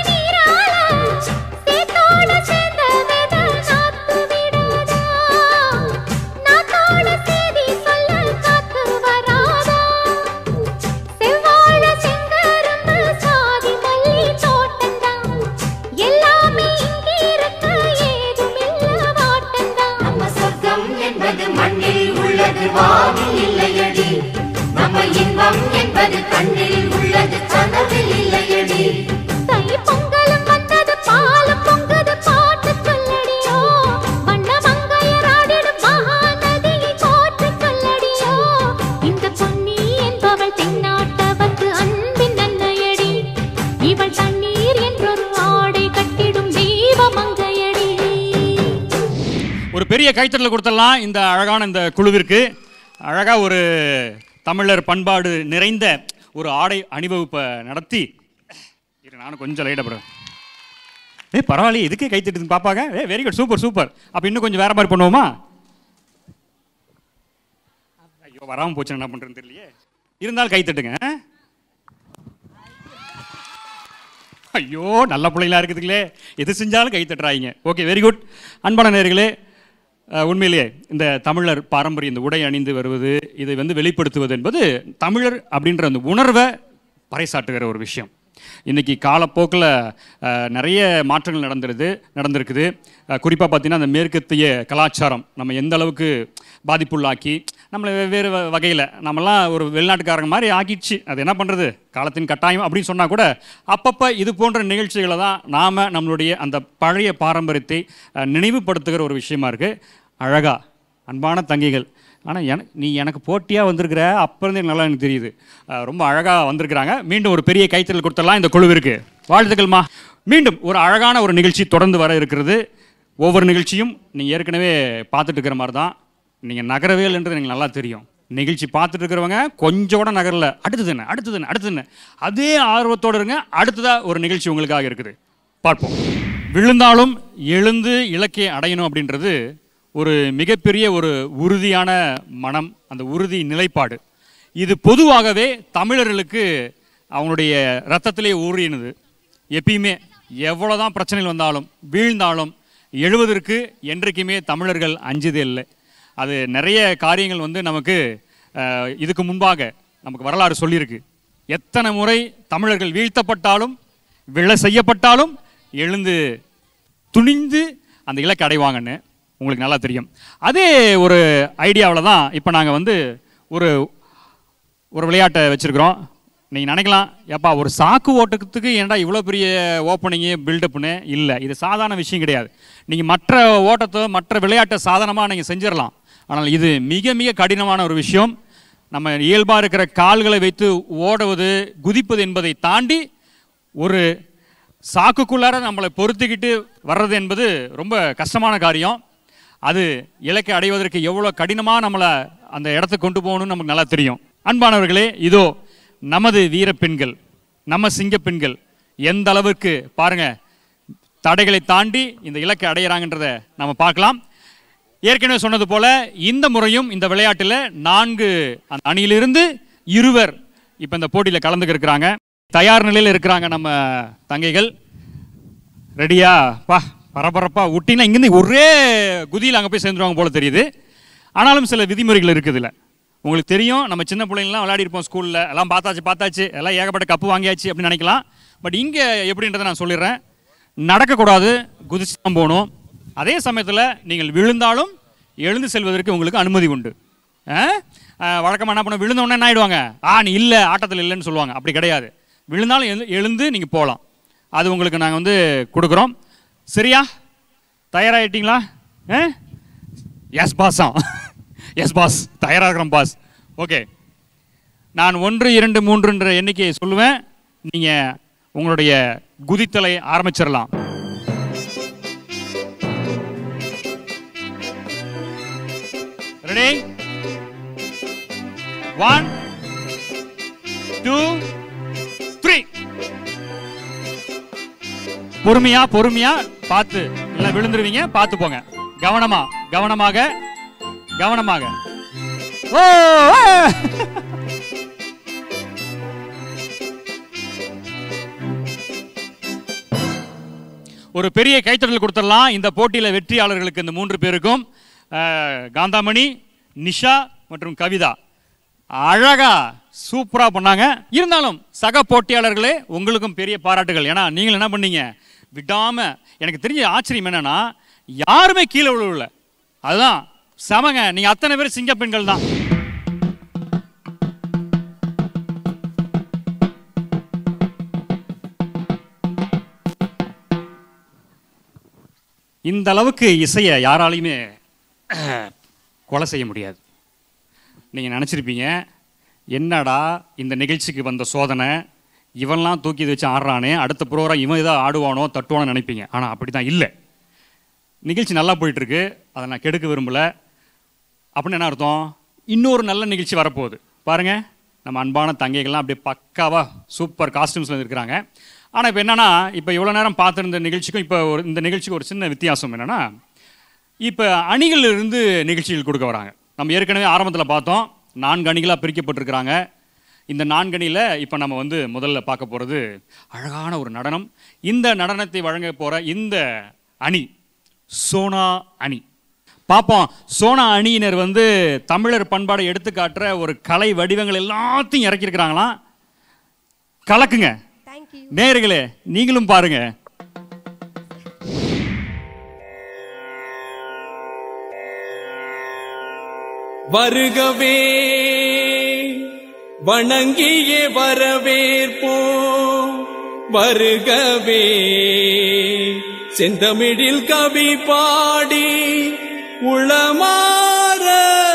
இன்பம் என்பது கண்ணில் உள்ளது கனவில் இல்லையடி தை பொங்கலும் வந்தது பாலும் பொங்குது பாட்டு சொல்லடியோ வண்ண மங்கையராடிடும் மகாநதியை போற்று சொல்லடியோ இந்த பொன்னி என்பவள் தென்னாட்டவர்க்கு அன்பின் நன்மையடி இவள் தண்ணீர் என்றொரு ஆடை கட்டிடும் தெய்வ மங்கையடி ஒரு பெரிய கைத்தட்டல் கொடுத்துடலாம் இந்த அழகான இந்த குழுவிற்கு அழகா ஒரு தமிழர் பண்பாடு நிறைந்த ஒரு ஆடை அணிவகுப்பை நடத்தி இரு நானும் கொஞ்சம் லைட்டாக போடுறேன் ஏ பரவாயில்லையே இதுக்கே கை தட்டுதுன்னு பார்ப்பாங்க ஏ வெரி குட் சூப்பர் சூப்பர் அப்போ இன்னும் கொஞ்சம் வேற மாதிரி பண்ணுவோமா ஐயோ வராமல் போச்சு என்ன பண்ணுறேன்னு தெரியலையே இருந்தாலும் கை தட்டுங்க ஐயோ நல்ல பிள்ளைங்களா இருக்குதுங்களே எது செஞ்சாலும் கை தட்டுறாங்க ஓகே வெரி குட் அன்பான நேர்களே அஹ், உண்மையிலேயே இந்த தமிழர் பாரம்பரிய இந்த உடை அணிந்து வருவது இதை வந்து வெளிப்படுத்துவது என்பது தமிழர் அப்படின்ற அந்த உணர்வை பறைசாட்டுகிற ஒரு விஷயம் இன்னைக்கு காலப்போக்கில் அஹ், நிறைய மாற்றங்கள் நடந்துருது நடந்திருக்குது குறிப்பாக பார்த்தீங்கன்னா அந்த மேற்கத்திய கலாச்சாரம் நம்ம எந்த அளவுக்கு பாதிப்புள்ளாக்கி நம்மளை வெவ்வேறு வ- வகையில் நம்மலாம் ஒரு வெளிநாட்டுக்காரங்க மாதிரி ஆக்கிடுச்சு அது என்ன பண்ணுறது காலத்தின் கட்டாயம் அப்படின்னு சொன்னால் கூட அப்பப்போ இது போன்ற நிகழ்ச்சிகளை தான் நாம் நம்மளுடைய அந்த பழைய பாரம்பரியத்தை அஹ், நினைவுபடுத்துகிற ஒரு விஷயமா இருக்குது அழகா அன்பான தங்கைகள் ஆனால் எனக்கு நீ எனக்கு போட்டியாக வந்திருக்கிற அப்போ இருந்தே நல்லா எனக்கு தெரியுது அஹ், ரொம்ப அழகாக வந்திருக்கிறாங்க மீண்டும் ஒரு பெரிய கைத்தறல் கொடுத்துடலாம் இந்த குழுவிற்கு வாழ்த்துக்கள்மா மீண்டும் ஒரு அழகான ஒரு நிகழ்ச்சி தொடர்ந்து வர இருக்கிறது ஒவ்வொரு நிகழ்ச்சியும் நீங்கள் ஏற்கனவே பார்த்துட்டு இருக்கிற மாதிரி தான் நீங்கள் நகரவே இல்லைன்றது எனக்கு நல்லா தெரியும் நிகழ்ச்சி பார்த்துட்டு இருக்கிறவங்க கொஞ்சம் கூட நகரல அடுத்தது என்ன அடுத்தது என்ன அடுத்தது என்ன அதே ஆர்வத்தோடு இருங்க அடுத்ததாக ஒரு நிகழ்ச்சி உங்களுக்காக இருக்குது பார்ப்போம் விழுந்தாலும் எழுந்து இலக்கை அடையணும் அப்படின்றது ஒரு மிகப்பெரிய ஒரு உறுதியான மனம் அந்த உறுதி நிலைப்பாடு இது பொதுவாகவே தமிழர்களுக்கு அவங்களுடைய ரத்தத்திலே ஊறினது எப்பயுமே எவ்வளோதான் பிரச்சனைகள் வந்தாலும் வீழ்ந்தாலும் எழுவதற்கு என்றைக்குமே தமிழர்கள் அஞ்சுதே இல்லை அது நிறைய காரியங்கள் வந்து நமக்கு அஹ், இதுக்கு முன்பாக நமக்கு வரலாறு சொல்லியிருக்கு எத்தனை முறை தமிழர்கள் வீழ்த்தப்பட்டாலும் விழ செய்யப்பட்டாலும் எழுந்து துணிந்து அந்த இலக்கை அடைவாங்கன்னு உங்களுக்கு நல்லா தெரியும் அதே ஒரு ஐடியாவில் தான் இப்போ நாங்கள் வந்து ஒரு ஒரு விளையாட்டை வச்சுருக்கிறோம் நீங்கள் நினைக்கலாம் ஏப்பா ஒரு சாக்கு ஓட்டத்துக்கு ஏன்டா இவ்வளோ பெரிய ஓப்பனிங்கு பில்டப்னு இல்லை இது சாதாரண விஷயம் கிடையாது நீங்கள் மற்ற ஓட்டத்தை மற்ற விளையாட்டை சாதாரணமாக நீங்கள் செஞ்சிடலாம் ஆனால் இது மிக மிக கடினமான ஒரு விஷயம் நம்ம இயல்பாக இருக்கிற கால்களை வைத்து ஓடுவது குதிப்பது என்பதை தாண்டி ஒரு சாக்குக்குள்ளார நம்மளை பொறுத்துக்கிட்டு வர்றது என்பது ரொம்ப கஷ்டமான காரியம் அது இலக்கை அடைவதற்கு எவ்வளோ கடினமாக நம்மளை அந்த இடத்துக்கு கொண்டு போகணும்னு நமக்கு நல்லா தெரியும் அன்பானவர்களே இதோ நமது வீர பெண்கள் நம்ம சிங்க பெண்கள் எந்த அளவுக்கு பாருங்க தடைகளை தாண்டி இந்த இலக்கை அடையிறாங்கன்றதை நம்ம பார்க்கலாம் ஏற்கனவே சொன்னது போல இந்த முறையும் இந்த விளையாட்டில் நான்கு அந்த அணியிலிருந்து இருவர் இப்போ இந்த போட்டியில் கலந்துக்க இருக்கிறாங்க தயார் நிலையில் இருக்கிறாங்க நம்ம தங்கைகள் ரெடியா பா பரபரப்பா விட்டினா இங்கேருந்து ஒரே குதியில் அங்கே போய் சேர்ந்துருவாங்க போல தெரியுது ஆனாலும் சில விதிமுறைகள் இருக்குது இல்லை உங்களுக்கு தெரியும் நம்ம சின்ன பிள்ளைங்களாம் விளையாடிருப்போம் ஸ்கூலில் எல்லாம் பார்த்தாச்சு பார்த்தாச்சு எல்லாம் ஏகப்பட்ட கப்பு வாங்கியாச்சு அப்படின்னு நினைக்கலாம் பட் இங்கே எப்படின்றத நான் சொல்லிடுறேன் நடக்கக்கூடாது குதிச்சு தான் போகணும் அதே சமயத்தில் நீங்கள் விழுந்தாலும் எழுந்து செல்வதற்கு உங்களுக்கு அனுமதி உண்டு வழக்கமாக என்ன பண்ண விழுந்த உடனே என்ன ஆயிடுவாங்க ஆ நீ இல்லை ஆட்டத்தில் இல்லைன்னு சொல்லுவாங்க அப்படி கிடையாது விழுந்தாலும் எழுந்து எழுந்து நீங்கள் போகலாம் அது உங்களுக்கு நாங்கள் வந்து கொடுக்குறோம் சரியா தயாராகிட்டீங்களா எஸ் பாஸா எஸ் பாஸ் தயாராக இருக்கிறோம் பாஸ் ஓகே நான் ஒன்று இரண்டு மூன்றுன்ற எண்ணிக்கையை சொல்லுவேன் நீங்கள் உங்களுடைய குதித்தலை ஆரம்பிச்சிடலாம் ரெடி ஒன் டூ த்ரீ பொறுமையா பொறுமையா பார்த்து இல்ல விழுந்துருவீங்க பார்த்து போங்க கவனமா கவனமாக கவனமாக ஓ ஆ! ஒரு பெரிய கைத்தட்டல் கொடுத்துடலாம் இந்த போட்டியில் வெற்றியாளர்களுக்கு இந்த மூன்று பேருக்கும் அஹ், காந்தாமணி நிஷா மற்றும் கவிதா அழகா சூப்பரா பண்ணாங்க இருந்தாலும் சக போட்டியாளர்களே உங்களுக்கும் பெரிய பாராட்டுகள் ஏன்னா நீங்கள் என்ன பண்ணீங்க விடாம எனக்கு தெரிஞ்ச ஆச்சரியம் என்னன்னா யாருமே கீழே விழல அதுதான் சமங்க நீங்க அத்தனை பேர் சிங்க பெண்கள் தான் இந்த அளவுக்கு இசையை யாராலையுமே கொலை செய்ய முடியாது நீங்கள் நினச்சிருப்பீங்க என்னடா இந்த நிகழ்ச்சிக்கு வந்த சோதனை இவன்லாம் தூக்கி வச்சு ஆடுறானே அடுத்த ப்ரோக்ராம் இவன் இதாக ஆடுவானோ தட்டுவானோ நினைப்பீங்க ஆனால் அப்படி தான் இல்லை நிகழ்ச்சி நல்லா போயிட்டுருக்கு அதை நான் கெடுக்க விரும்பலை அப்படின்னு என்ன அர்த்தம் இன்னொரு நல்ல நிகழ்ச்சி வரப்போகுது பாருங்க நம்ம அன்பான தங்கைகள்லாம் அப்படியே பக்காவாக சூப்பர் காஸ்டியூம்ஸில் இருக்கிறாங்க ஆனால் இப்போ என்னன்னா இப்போ இவ்வளோ நேரம் பார்த்துருந்த நிகழ்ச்சிக்கும் இப்போ ஒரு இந்த நிகழ்ச்சிக்கு ஒரு சின்ன வித்தியாசம் என்னென்னா இப்போ அணிகள் இருந்து நிகழ்ச்சிகள் கொடுக்க வராங்க நம்ம ஏற்கனவே ஆரம்பத்தில் பார்த்தோம் நான்கு அணிகளாக பிரிக்கப்பட்டிருக்கிறாங்க இந்த நான்கு அணியில் இப்போ நம்ம வந்து முதல்ல பார்க்க போகிறது அழகான ஒரு நடனம் இந்த நடனத்தை வழங்க போகிற இந்த அணி சோனா அணி பார்ப்போம் சோனா அணியினர் வந்து தமிழர் பண்பாடை எடுத்து காட்டுற ஒரு கலை வடிவங்கள் எல்லாத்தையும் இறக்கியிருக்கிறாங்களாம் கலக்குங்க நேயர்களே நீங்களும் பாருங்க வருகவே வணங்கியே வரவேற்போம் வருகவே செந்தமிழில் கவி பாடி உளமாற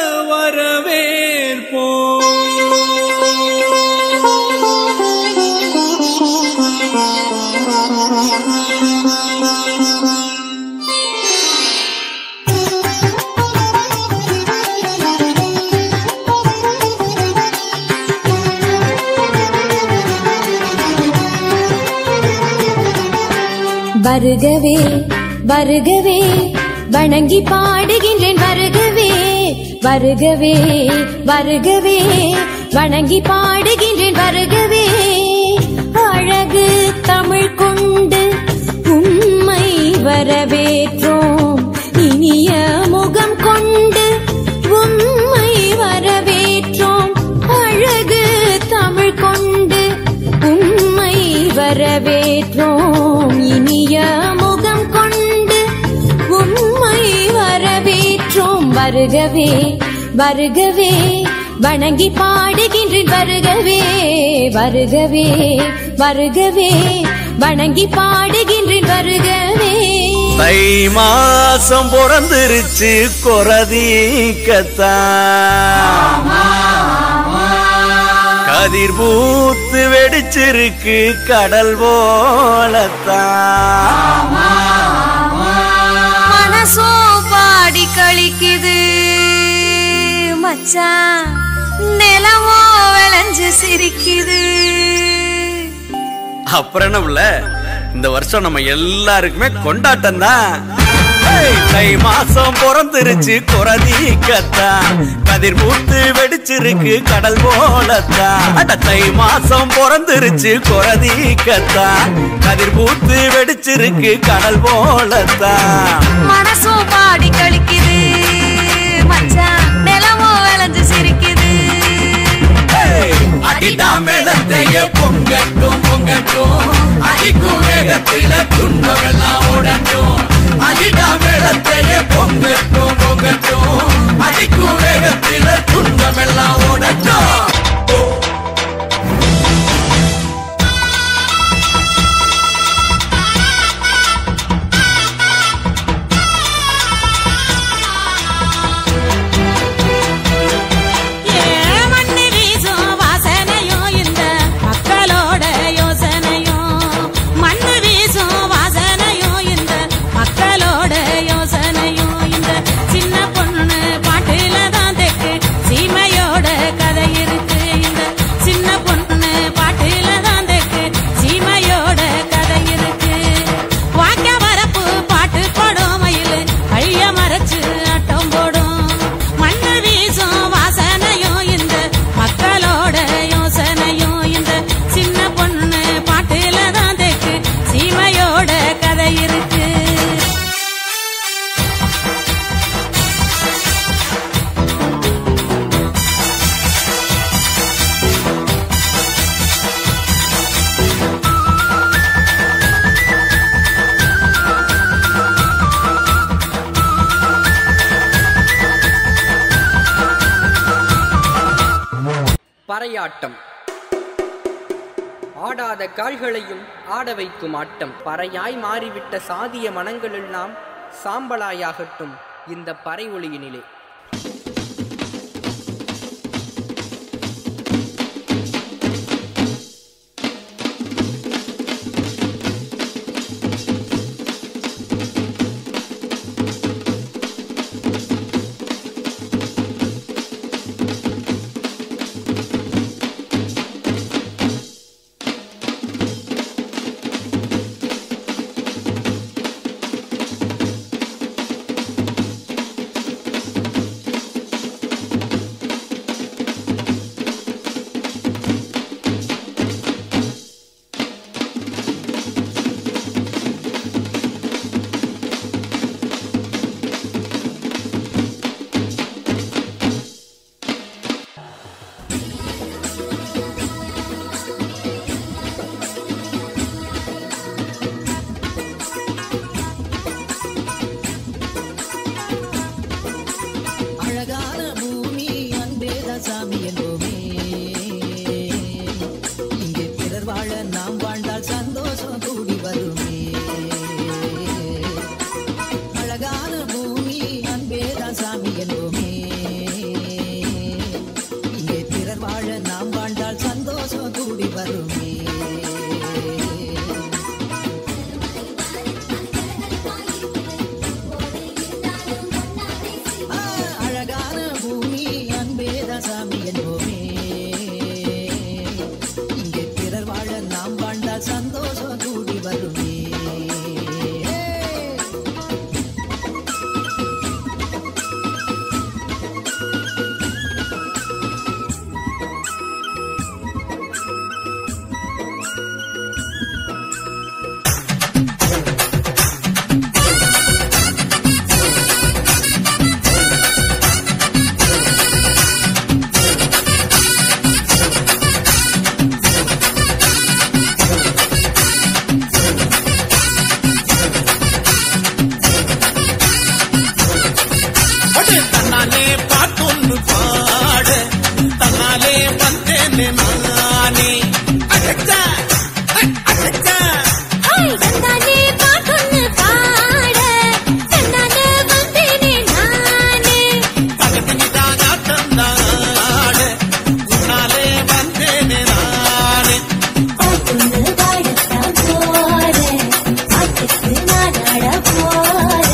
வரவேற்போம் வருகவே வருகவே வணங்கி பாடுகின்றேன் வருகவே வருகவே வருகவே வணங்கி பாடுகின்றேன் வருகவே அழகு தமிழ் கொண்டு உண்மை வரவேற்றோம் இனிய முகம் கொண்டு உண்மை வரவேற்றோம் அழகு தமிழ் கொண்டு உண்மை வரவேற்றோம் இனிய முகம் கொண்டு உண்மை வரவேற்றோம் வருகவே வருகவே வணங்கி பாடுகின்றேன் வருகவே வருகவே வருகவே வணங்கி பாடுகின்றேன் வருகவே தை மாசம் பிறந்துருச்சு கொரதீக்கத்தான் கதிர் பூத்து வெடிச்சிருக்கு கடல் போலத்தான் மனசோ பாடி கழிக்குது மச்சான் நிலமோ விளைஞ்சு சிரிக்குது அப்புறம் என்ன புள்ள இந்த வருஷம் நம்ம எல்லாருக்குமே கொண்டாட்டம் தான் தை மாசம் பிறந்துருச்சு குறதீக்கத்தான் கதிர் பூத்து வெடிச்சிருக்கு கடல் போலத்தான் அட தை மாசம் பிறந்துருச்சு குறதீக்கத்தான் கதிர் பூத்து வெடிச்சிருக்கு கடல் போலத்தான் மனசோ பாடி கழிக்குது மச்சான் நிலமோ விளைஞ்சு சிரிக்குது அடிடா மேளத்தைய பொங்கட்டும் பொங்கட்டும் அடிக்கும் வேகத்தில துன்பமெல்லாம் ஓடட்டும் அடிடா மேளத்தைய பொங்கட்டும் பொங்கட்டும் அடிக்கும் வேகத்தில துன்பமெல்லாம் ஓடட்டும் மண்ணு வீசும் வாசனையும் இந்த மக்களோட யோசனையும் மண்ணு வீசும் வாசனையும் இந்த மக்களோட யோசனையும் இந்த சின்ன பொண்ணு பாட்டுல தான் தெக்கு சீமையோட கதை இருக்கு இந்த சின்ன பொண்ணு பாட்டுல தான் தெக்கு சீமையோட கதை இருக்கு வாக்க வரப்பு பாட்டு போடும் மயில் அழிய மறைச்சு ஆட்டம் போடும் மண்ணு வீசும் வாசனையும் இந்த மக்களோட யோசனையும் இந்த சின்ன பொண்ணு பாட்டுல தான் தெக்கு சீமையோட கதை இருக்கு பறையாட்டம் ஆடாத கால்களையும் ஆட வைக்கும் ஆட்டம் பறையாய் மாறிவிட்ட சாதிய மனங்களெல்லாம் சாம்பலாயாகட்டும் இந்த பறை ஒளியினிலே அழகான பூமி அன்பேத சாமி என்போமே இங்கே பிறர் வாழ நாம் வாழ்ந்தால் சந்தோஷம் கூடி வருமே அழகான பூமி அன்பேத சாமி என்போமே இங்கே பிறர் வாழ நாம் வாழ்ந்தால் சந்தோஷம் கூடி வருமே ஆ, அழகான பூமி அன்பேத சாமி என்போமே இங்கே பிறர் வாழ நாம் வாழ்ந்தால் சந்தோஷம் கூடி வருமே அடு தன்னாலே பாட்டொன்று பாட தன்னாலே வந்தேனே நானே அடச்சா அடச்சா தந்தானே பாட்டொன்னு பாட தந்தானே வந்தேனே நானே பகத்தினிதாக தந்தாட உன்னாலே வந்தேனே நானே பாட்டொன்னு பாடத்தான் போறேன் பாட்டுக்கு நான் ஆட போறேன்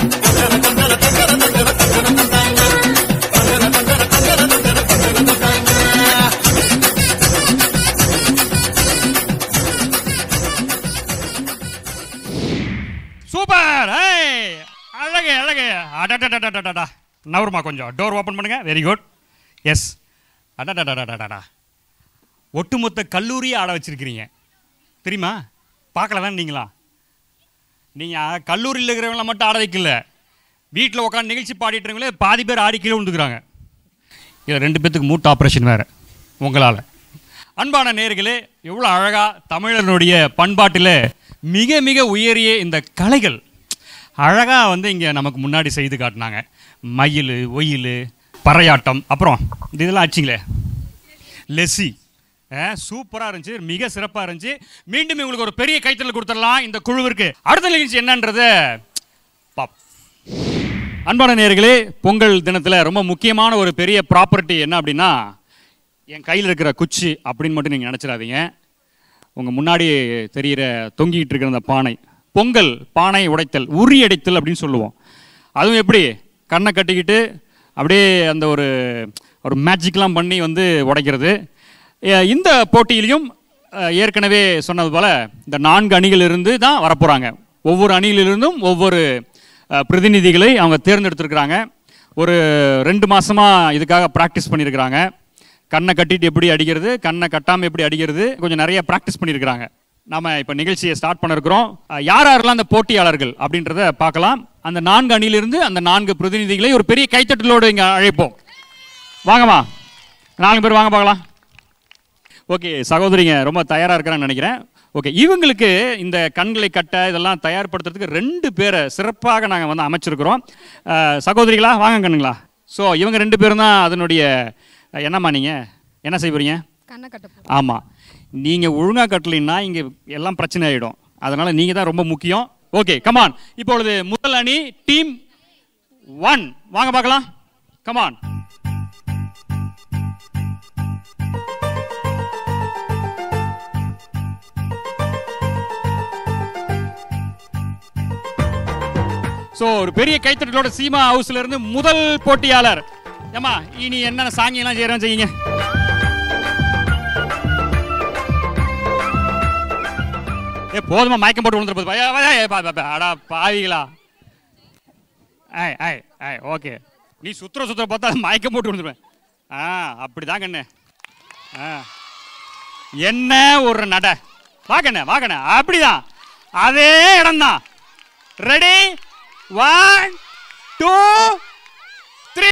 சூப்பர் ஏய் அழகு அழகு அடடடடடடடா நவருமா கொஞ்சம் டோர் ஓப்பன் பண்ணுங்க வெரி குட் எஸ் அடடடடடடா ஒட்டுமொத்த கல்லூரியை ஆட வச்சிருக்கிறீங்க தெரியுமா பார்க்கல தான் நீங்களா நீங்கள் கல்லூரியில் இருக்கிறவங்கள மட்டும் ஆட வைக்கல வீட்டில் உட்காந்து நிகழ்ச்சி பாடிட்டு இருக்கவங்களே பாதி பேர் ஆடி கீழே விழுந்துக்கிறாங்க இதில் ரெண்டு பேத்துக்கு மூட்டு ஆப்ரேஷன் வேறு உங்களால் அன்பான நேர்களே எவ்வளோ அழகாக தமிழனுடைய பண்பாட்டில் மிக மிக உயரிய இந்த கலைகள் அழகாக வந்து இங்கே நமக்கு முன்னாடி செய்து காட்டினாங்க மயில் ஒயில் பறையாட்டம் அப்புறம் இந்த இதெல்லாம் ஆச்சுங்களே லெஸ்ஸி சூப்பராக இருந்துச்சு மிக சிறப்பாக இருந்துச்சு மீண்டும் உங்களுக்கு ஒரு பெரிய கைத்தல் கொடுத்துடலாம் இந்த குழுவிற்கு அடுத்த நிகழ்ச்சி என்னன்றதை பாப் அன்பான நேர்களே பொங்கல் தினத்தில் ரொம்ப முக்கியமான ஒரு பெரிய ப்ராப்பர்ட்டி என்ன அப்படின்னா என் கையில் இருக்கிற குச்சி அப்படின்னு மட்டும் நீங்கள் நினச்சிடாதீங்க உங்கள் முன்னாடி தெரிகிற தொங்கிட்டு இருக்கிற அந்த பானை பொங்கல் பானை உடைத்தல் உரி அடைத்தல் அப்படின்னு சொல்லுவோம் அதுவும் எப்படி கண்ணை கட்டிக்கிட்டு அப்படியே அந்த ஒரு ஒரு மேஜிக்லாம் பண்ணி வந்து உடைக்கிறது அஹ் இந்த போட்டியிலையும் அஹ், ஏற்கனவே சொன்னது போல் இந்த நான்கு அணிகளிலிருந்து தான் வரப்போகிறாங்க ஒவ்வொரு அணியிலிருந்தும் ஒவ்வொரு அஹ், பிரதிநிதிகளை அவங்க தேர்ந்தெடுத்திருக்கிறாங்க ஒரு ரெண்டு மாசமாக இதுக்காக ப்ராக்டிஸ் பண்ணியிருக்கிறாங்க கண்ணை கட்டிட்டு எப்படி அடிக்கிறது கண்ணை கட்டாமல் எப்படி அடிக்கிறது கொஞ்சம் நிறைய ப்ராக்டிஸ் பண்ணியிருக்கிறாங்க நாம இப்போ நிகழ்ச்சியை ஸ்டார்ட் பண்ணிருக்கிறோம் அஹ், யார் யாரெல்லாம் அந்த போட்டியாளர்கள் அப்படின்றத பார்க்கலாம் அந்த நான்கு அணியிலிருந்து அந்த நான்கு பிரதிநிதிகளை ஒரு பெரிய கைத்தட்டலோடு இங்கே அழைப்போம் வாங்கம்மா நாலு பேர் வாங்க பார்க்கலாம் ஓகே சகோதரிங்க ரொம்ப தயாராக இருக்கிறான்னு நினைக்கிறேன் ஓகே இவங்களுக்கு இந்த கண்களை கட்ட இதெல்லாம் தயார்படுத்துறதுக்கு ரெண்டு பேரை சிறப்பாக நாங்கள் வந்து அமைச்சிருக்கிறோம் அஹ், சகோதரிகளா வாங்க கண்ணுங்களா ஸோ இவங்க ரெண்டு பேரும் தான் அதனுடைய அஹ், என்னம்மா நீங்கள் என்ன செய்ய போறீங்க கண்ணை கட்ட ஆமாம் நீங்கள் ஒழுங்காக கட்டலைன்னா இங்கே எல்லாம் பிரச்சனை ஆகிடும் அதனால் நீங்கள் தான் ரொம்ப முக்கியம் ஓகே கமான் இப்பொழுது முதல் அணி டீம் ஒன் வாங்க பார்க்கலாம் கமான் சோ ஒரு பெரிய கைத்தட்டலோட சீமா ஹவுஸ்ல இருந்து முதல் போட்டியாளர் ஏமா இனி என்னென்ன சாங்கி எல்லாம் செய்யறோம் செய்யுங்க ஏ போதுமா மயக்கம் போட்டு விழுந்துரு போது பா- ஏய், ஏய், பா- பா- பா- அடா பாவிகளா ஐய் ஐய் ஐய் ஓகே நீ சுத்துற சுத்துற பார்த்தா மயக்கம் போட்டு விழுந்துருவேன் ஆ அப்படிதான் கண்ணு ஆ என்ன ஒரு நட வாக்கண்ணே வாக்கண்ணே அப்படிதான் அதே இடம்தான் ரெடி ஒன் டூ த்ரீ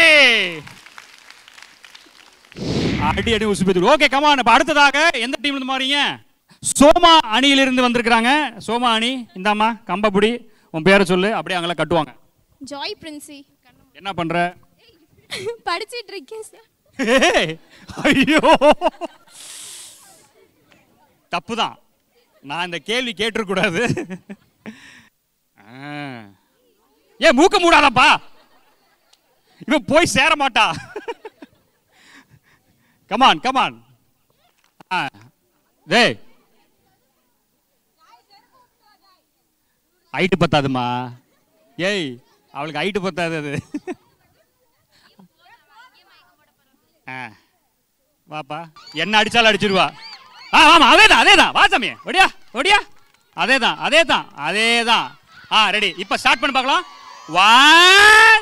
அடி அடி உசுப்பி ஓகே கமான் இப்ப அடுத்ததாக எந்த டீம்ல இருந்து மாறீங்க சோமா அணியிலிருந்து வந்திருக்கிறாங்க சோமா அணி இந்தாம்மா கம்பப்புடி உன் பேரை சொல்லு அப்படியே அவங்கள கட்டுவாங்க ஜாய் பிரின்சி என்ன பண்ற படிச்சிட்டு இருக்கேன் சார் ஏய், ஐயோ தப்புதான் நான் இந்த கேள்வி கேட்டிருக்கூடாது ஆ. ஏன் மூக்க மூடாதப்பா இவன் போய் சேர மாட்டா கமான் கமான் டேய் ஹைட்டு பத்தாதுமா ஏய் அவளுக்கு ஹைட்டு பத்தாது அது ஆ வாப்பா என்ன அடிச்சாலும் அடிச்சிருவா ஆ ஆமா அதே தான் அதே தான் வா சாமி ஒடியா ஒடியா அதே தான் அதே தான் அதே தான் ஆ ரெடி இப்போ ஸ்டார்ட் பண்ணி பார்க்கலாம் ஒன்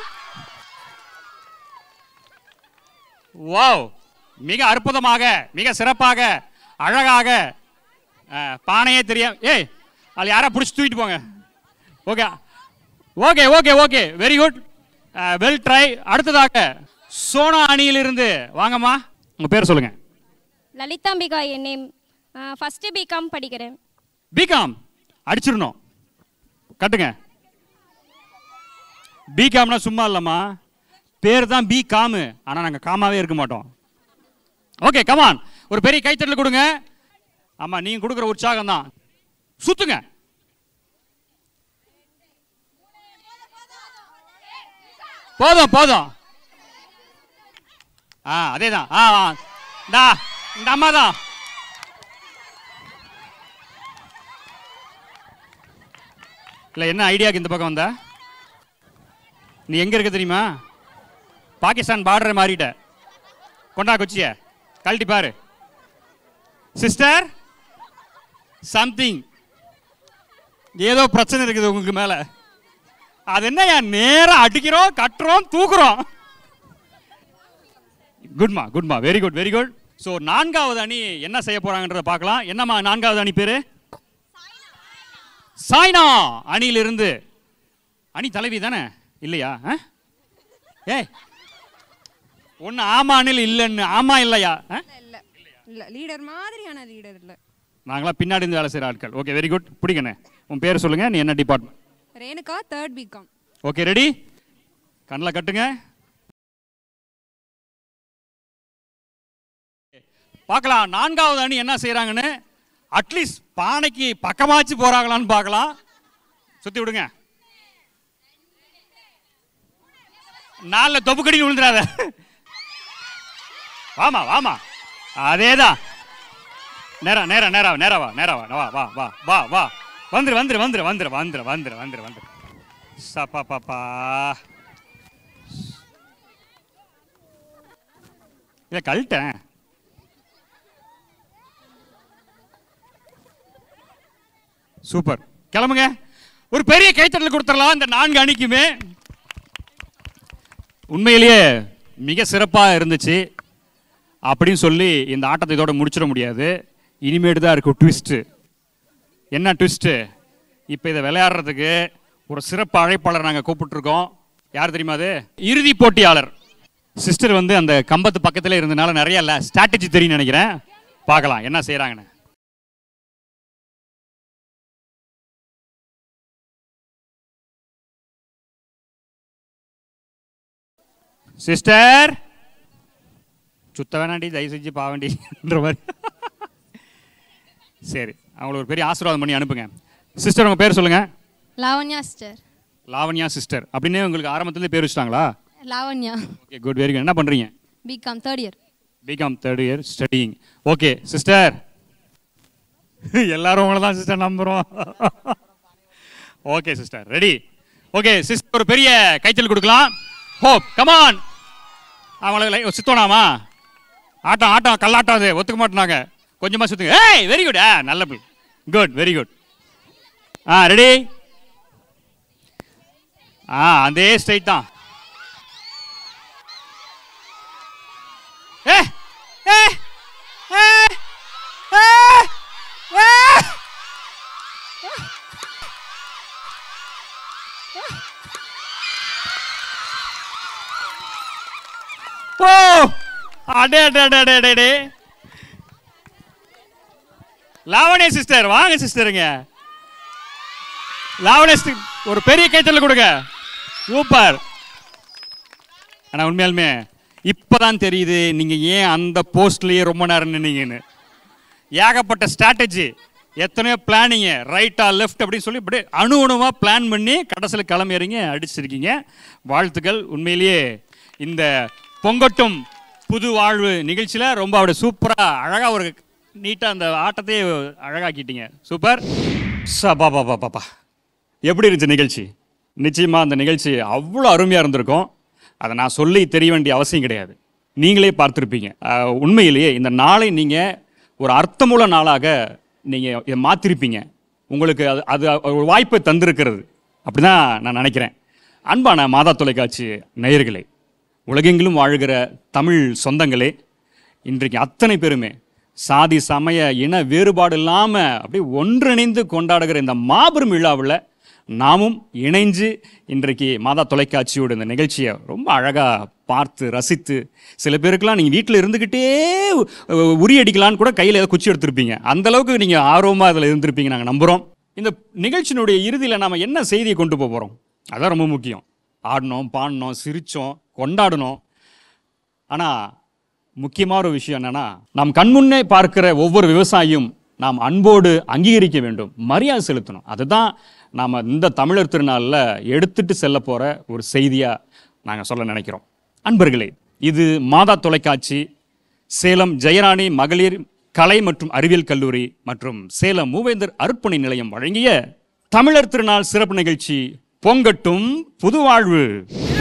வாவ் மிக அற்புதமாக மிக சிறப்பாக அழகாக ஆ, பானையே தெரியும் ஏய் அது யாரா பிடிச்சி தூக்கிட்டு போங்க okay okay okay okay very good well try அடுத்ததாக சோனா அணியிலிருந்து வாங்கம்மா உங்க பேர் சொல்லுங்க லலிதாம்பிகா என் நேம் ஃபஸ்ட்டு பிகாம் படிக்கிறேன் பிகாம் அடிச்சிடணும் கட்டுங்க பிகாம்னா சும்மா இல்லைம்மா பேர் தான் பி காமு ஆனால் நாங்கள் காமாவே இருக்க மாட்டோம் ஓகே கமான் ஒரு பெரிய கைத்தட்டல் கொடுங்க ஆமா நீங்க கொடுக்குற உற்சாகம் தான் சுத்துங்க போதும் போதும் ஆ அதே தான் ஆ ஆ. இந்தா இந்த அம்மா தான் இல்லை என்ன ஐடியாக்கு இந்த பக்கம் வந்த நீ எங்க இருக்க தெரியுமா பாகிஸ்தான் பார்டரை மாறிட்ட கொண்டா கொச்சிய கழட்டி பாரு சிஸ்டர் சம்திங் ஏதோ பிரச்சனை இருக்குது உங்களுக்கு மேல அது என்ன நேரா அடிக்கிறோம் கட்டுறோம் தூக்குறோம் குட்மா குட்மா very good very good so நான்காவது அணி என்ன செய்ய போறாங்கன்றத பார்க்கலாம் என்னம்மா நான்காவது அணி பேரு சாய்னா அணியிலிருந்து அணி தலைவி தானே இல்லையா ஆ? ஏய் ஒன்று ஆமா அணில் இல்லைன்னு ஆமா இல்லையா ஆ? இல்ல இல்ல லீடர் மாதிரியான லீடர் இல்ல நாங்களாம் பின்னாடி இருந்து வேலை செய்கிற ஆட்கள் ஓகே வெரி குட் பிடிக்கண்ணே உன் பேர் சொல்லுங்க நீ என்ன department Renuka third BCom okay ready கண்ணில் கட்டுங்க பார்க்கலாம் நான்காவது அணி என்ன செய்றாங்கன்னு அட்லீஸ்ட் பானைக்கு பக்கமாச்சு போறாங்களான்னு பார்க்கலாம் சுத்தி விடுங்க நாலுல தொப்புக்கடி விழுந்துடாத வாமா வாமா அதேதான் நேரா நேரா நேரா நேரா வா நேரா வா வா வா வா வா வா வந்துரு வந்துரு வந்துரு வந்துரு வந்துரு வந்துரு வந்துரு வந்துரு சப்பா பாப்பா இதை கழட்டேன் சூப்பர் கிளம்புங்க ஒரு பெரிய கைத்தட்டல் கொடுத்துடலாம் இந்த நான்கு அணிக்குமே உண்மையிலேயே மிக சிறப்பாக இருந்துச்சு அப்படின்னு சொல்லி இந்த ஆட்டத்தை இதோட முடிச்சிட முடியாது இனிமேட்டு தான் இருக்கும் ட்விஸ்ட்டு என்ன ட்விஸ்ட்டு இப்போ இதை விளையாடுறதுக்கு ஒரு சிறப்பு அழைப்பாளர் நாங்கள் கூப்பிட்டுருக்கோம் யார் தெரியுமா அது இறுதி போட்டியாளர் சிஸ்டர் வந்து அந்த கம்பத்து பக்கத்தில் இருந்தனால நிறைய இல்லை ஸ்ட்ராட்டஜி தெரியும்னு நினைக்கிறேன் பார்க்கலாம் என்ன செய்கிறாங்கன்னு சிஸ்டர் சுத்த வேணாண்டி தயவு செஞ்சு பாவண்டின்ற மாதிரி சரி அவங்களுக்கு ஒரு பெரிய ஆசீர்வாதம் பண்ணி அனுப்புங்க சிஸ்டர் உங்கள் பேர் சொல்லுங்கள் லாவண்யா சிஸ்டர் லாவண்யா சிஸ்டர் அப்படின்னே உங்களுக்கு ஆரம்பத்திலே பேர் வச்சிட்டாங்களா Lavanya okay good very good என்ன பண்ணுறீங்க BCom third year BCom third year studying okay sister எல்லாரும் உங்களை தான் சிஸ்டர் நம்புகிறோம் okay sister ready okay sister ஒரு பெரிய கைத்தல் கொடுக்கலாம் ஹோப் கமான் அவங்களுக்கு சுத்தோனாமா ஆட்டம் ஆட்டம் கல்லாட்டம் அது ஒத்துக்க மாட்டாங்க கொஞ்சமாக சுத்துங்க ஏய் வெரி குட் ஆ நல்ல குட் வெரி குட் ஆ ரெடி ஆ அதே ஸ்ட்ரைட் தான் ஏ ஏ ஏ ஏ ஏ ஓ அடே அடே அடே அடே அடே அடே லாவணே சிஸ்டர் வாங்க சிஸ்டருங்க லாவணே sister, ஒரு பெரிய கைத்தல கொடுங்க சூப்பர் ஆனா உண்மையாலுமே இப்பதான் தெரியுது நீங்க ஏன் அந்த போஸ்ட்லயே ரொம்ப நேரம் நின்னீங்கன்னு ஏகப்பட்ட ஸ்ட்ராட்டஜி எத்தனையோ பிளானிங்க ரைட்டா லெஃப்ட் அப்படின்னு சொல்லி இப்படி அணு அணுவா பிளான் பண்ணி கடைசியில் கிளம்பிறீங்க அடிச்சிருக்கீங்க வாழ்த்துக்கள் உண்மையிலேயே இந்த பொங்கட்டும் புது வாழ்வு நிகழ்ச்சியில் ரொம்ப அப்படி சூப்பராக அழகாக ஒரு நீட்டாக அந்த ஆட்டத்தையே அழகாக்கிட்டீங்க சூப்பர் சபா பாப்பா பாப்பா எப்படி இருந்துச்சு நிகழ்ச்சி நிச்சயமாக அந்த நிகழ்ச்சி அவ்வளோ அருமையாக இருந்திருக்கும் அதை நான் சொல்லி தெரிய வேண்டிய அவசியம் கிடையாது நீங்களே பார்த்துருப்பீங்க அஹ், உண்மையிலேயே இந்த நாளை நீங்கள் ஒரு அர்த்தமுள்ள நாளாக நீங்கள் இதை மாற்றிருப்பீங்க உங்களுக்கு அது அது ஒரு வாய்ப்பை தந்திருக்கிறது அப்படிதான் நான் நினைக்கிறேன் அன்பான மாதா தொலைக்காட்சி நேயர்களே உலகெங்கிலும் வாழ்கிற தமிழ் சொந்தங்களே இன்றைக்கு அத்தனை பேருமே சாதி சமய இன வேறுபாடு இல்லாமல் அப்படியே ஒன்றிணைந்து கொண்டாடுகிற இந்த மாபெரும் விழாவில் நாமும் இணைஞ்சு இன்றைக்கு மாதா தொலைக்காட்சியோட இந்த நிகழ்ச்சியை ரொம்ப அழகாக பார்த்து ரசித்து சில பேருக்கெல்லாம் நீங்கள் வீட்டில் இருந்துக்கிட்டே உ- உரி அடிக்கலான்னு கூட கையில் ஏதோ குச்சி எடுத்திருப்பீங்க அந்த அளவுக்கு நீங்கள் ஆர்வமாக அதில் இருந்திருப்பீங்க நாங்கள் நம்புகிறோம் இந்த நிகழ்ச்சியினுடைய இறுதியில் நாம் என்ன செய்தியை கொண்டு போக போகிறோம் அதான் ரொம்ப முக்கியம் ஆடினோம் பாடினோம் சிரித்தோம் கொண்டாடினோம் ஆனால் முக்கியமான ஒரு விஷயம் என்னன்னா நாம் கண்முன்னே பார்க்கிற ஒவ்வொரு விவசாயியும் நாம் அன்போடு அங்கீகரிக்க வேண்டும் மரியாதை செலுத்தணும் அதுதான் நாம் இந்த தமிழர் திருநாளில் எடுத்துட்டு செல்ல போகிற ஒரு செய்தியாக நாங்கள் சொல்ல நினைக்கிறோம் அன்பர்களே இது மாதா தொலைக்காட்சி சேலம் ஜெயராணி மகளிர் கலை மற்றும் அறிவியல் கல்லூரி மற்றும் சேலம் மூவேந்தர் அர்ப்பணி நிலையம் வழங்கிய தமிழர் திருநாள் சிறப்பு நிகழ்ச்சி பொங்கட்டும் புதுவாழ்வு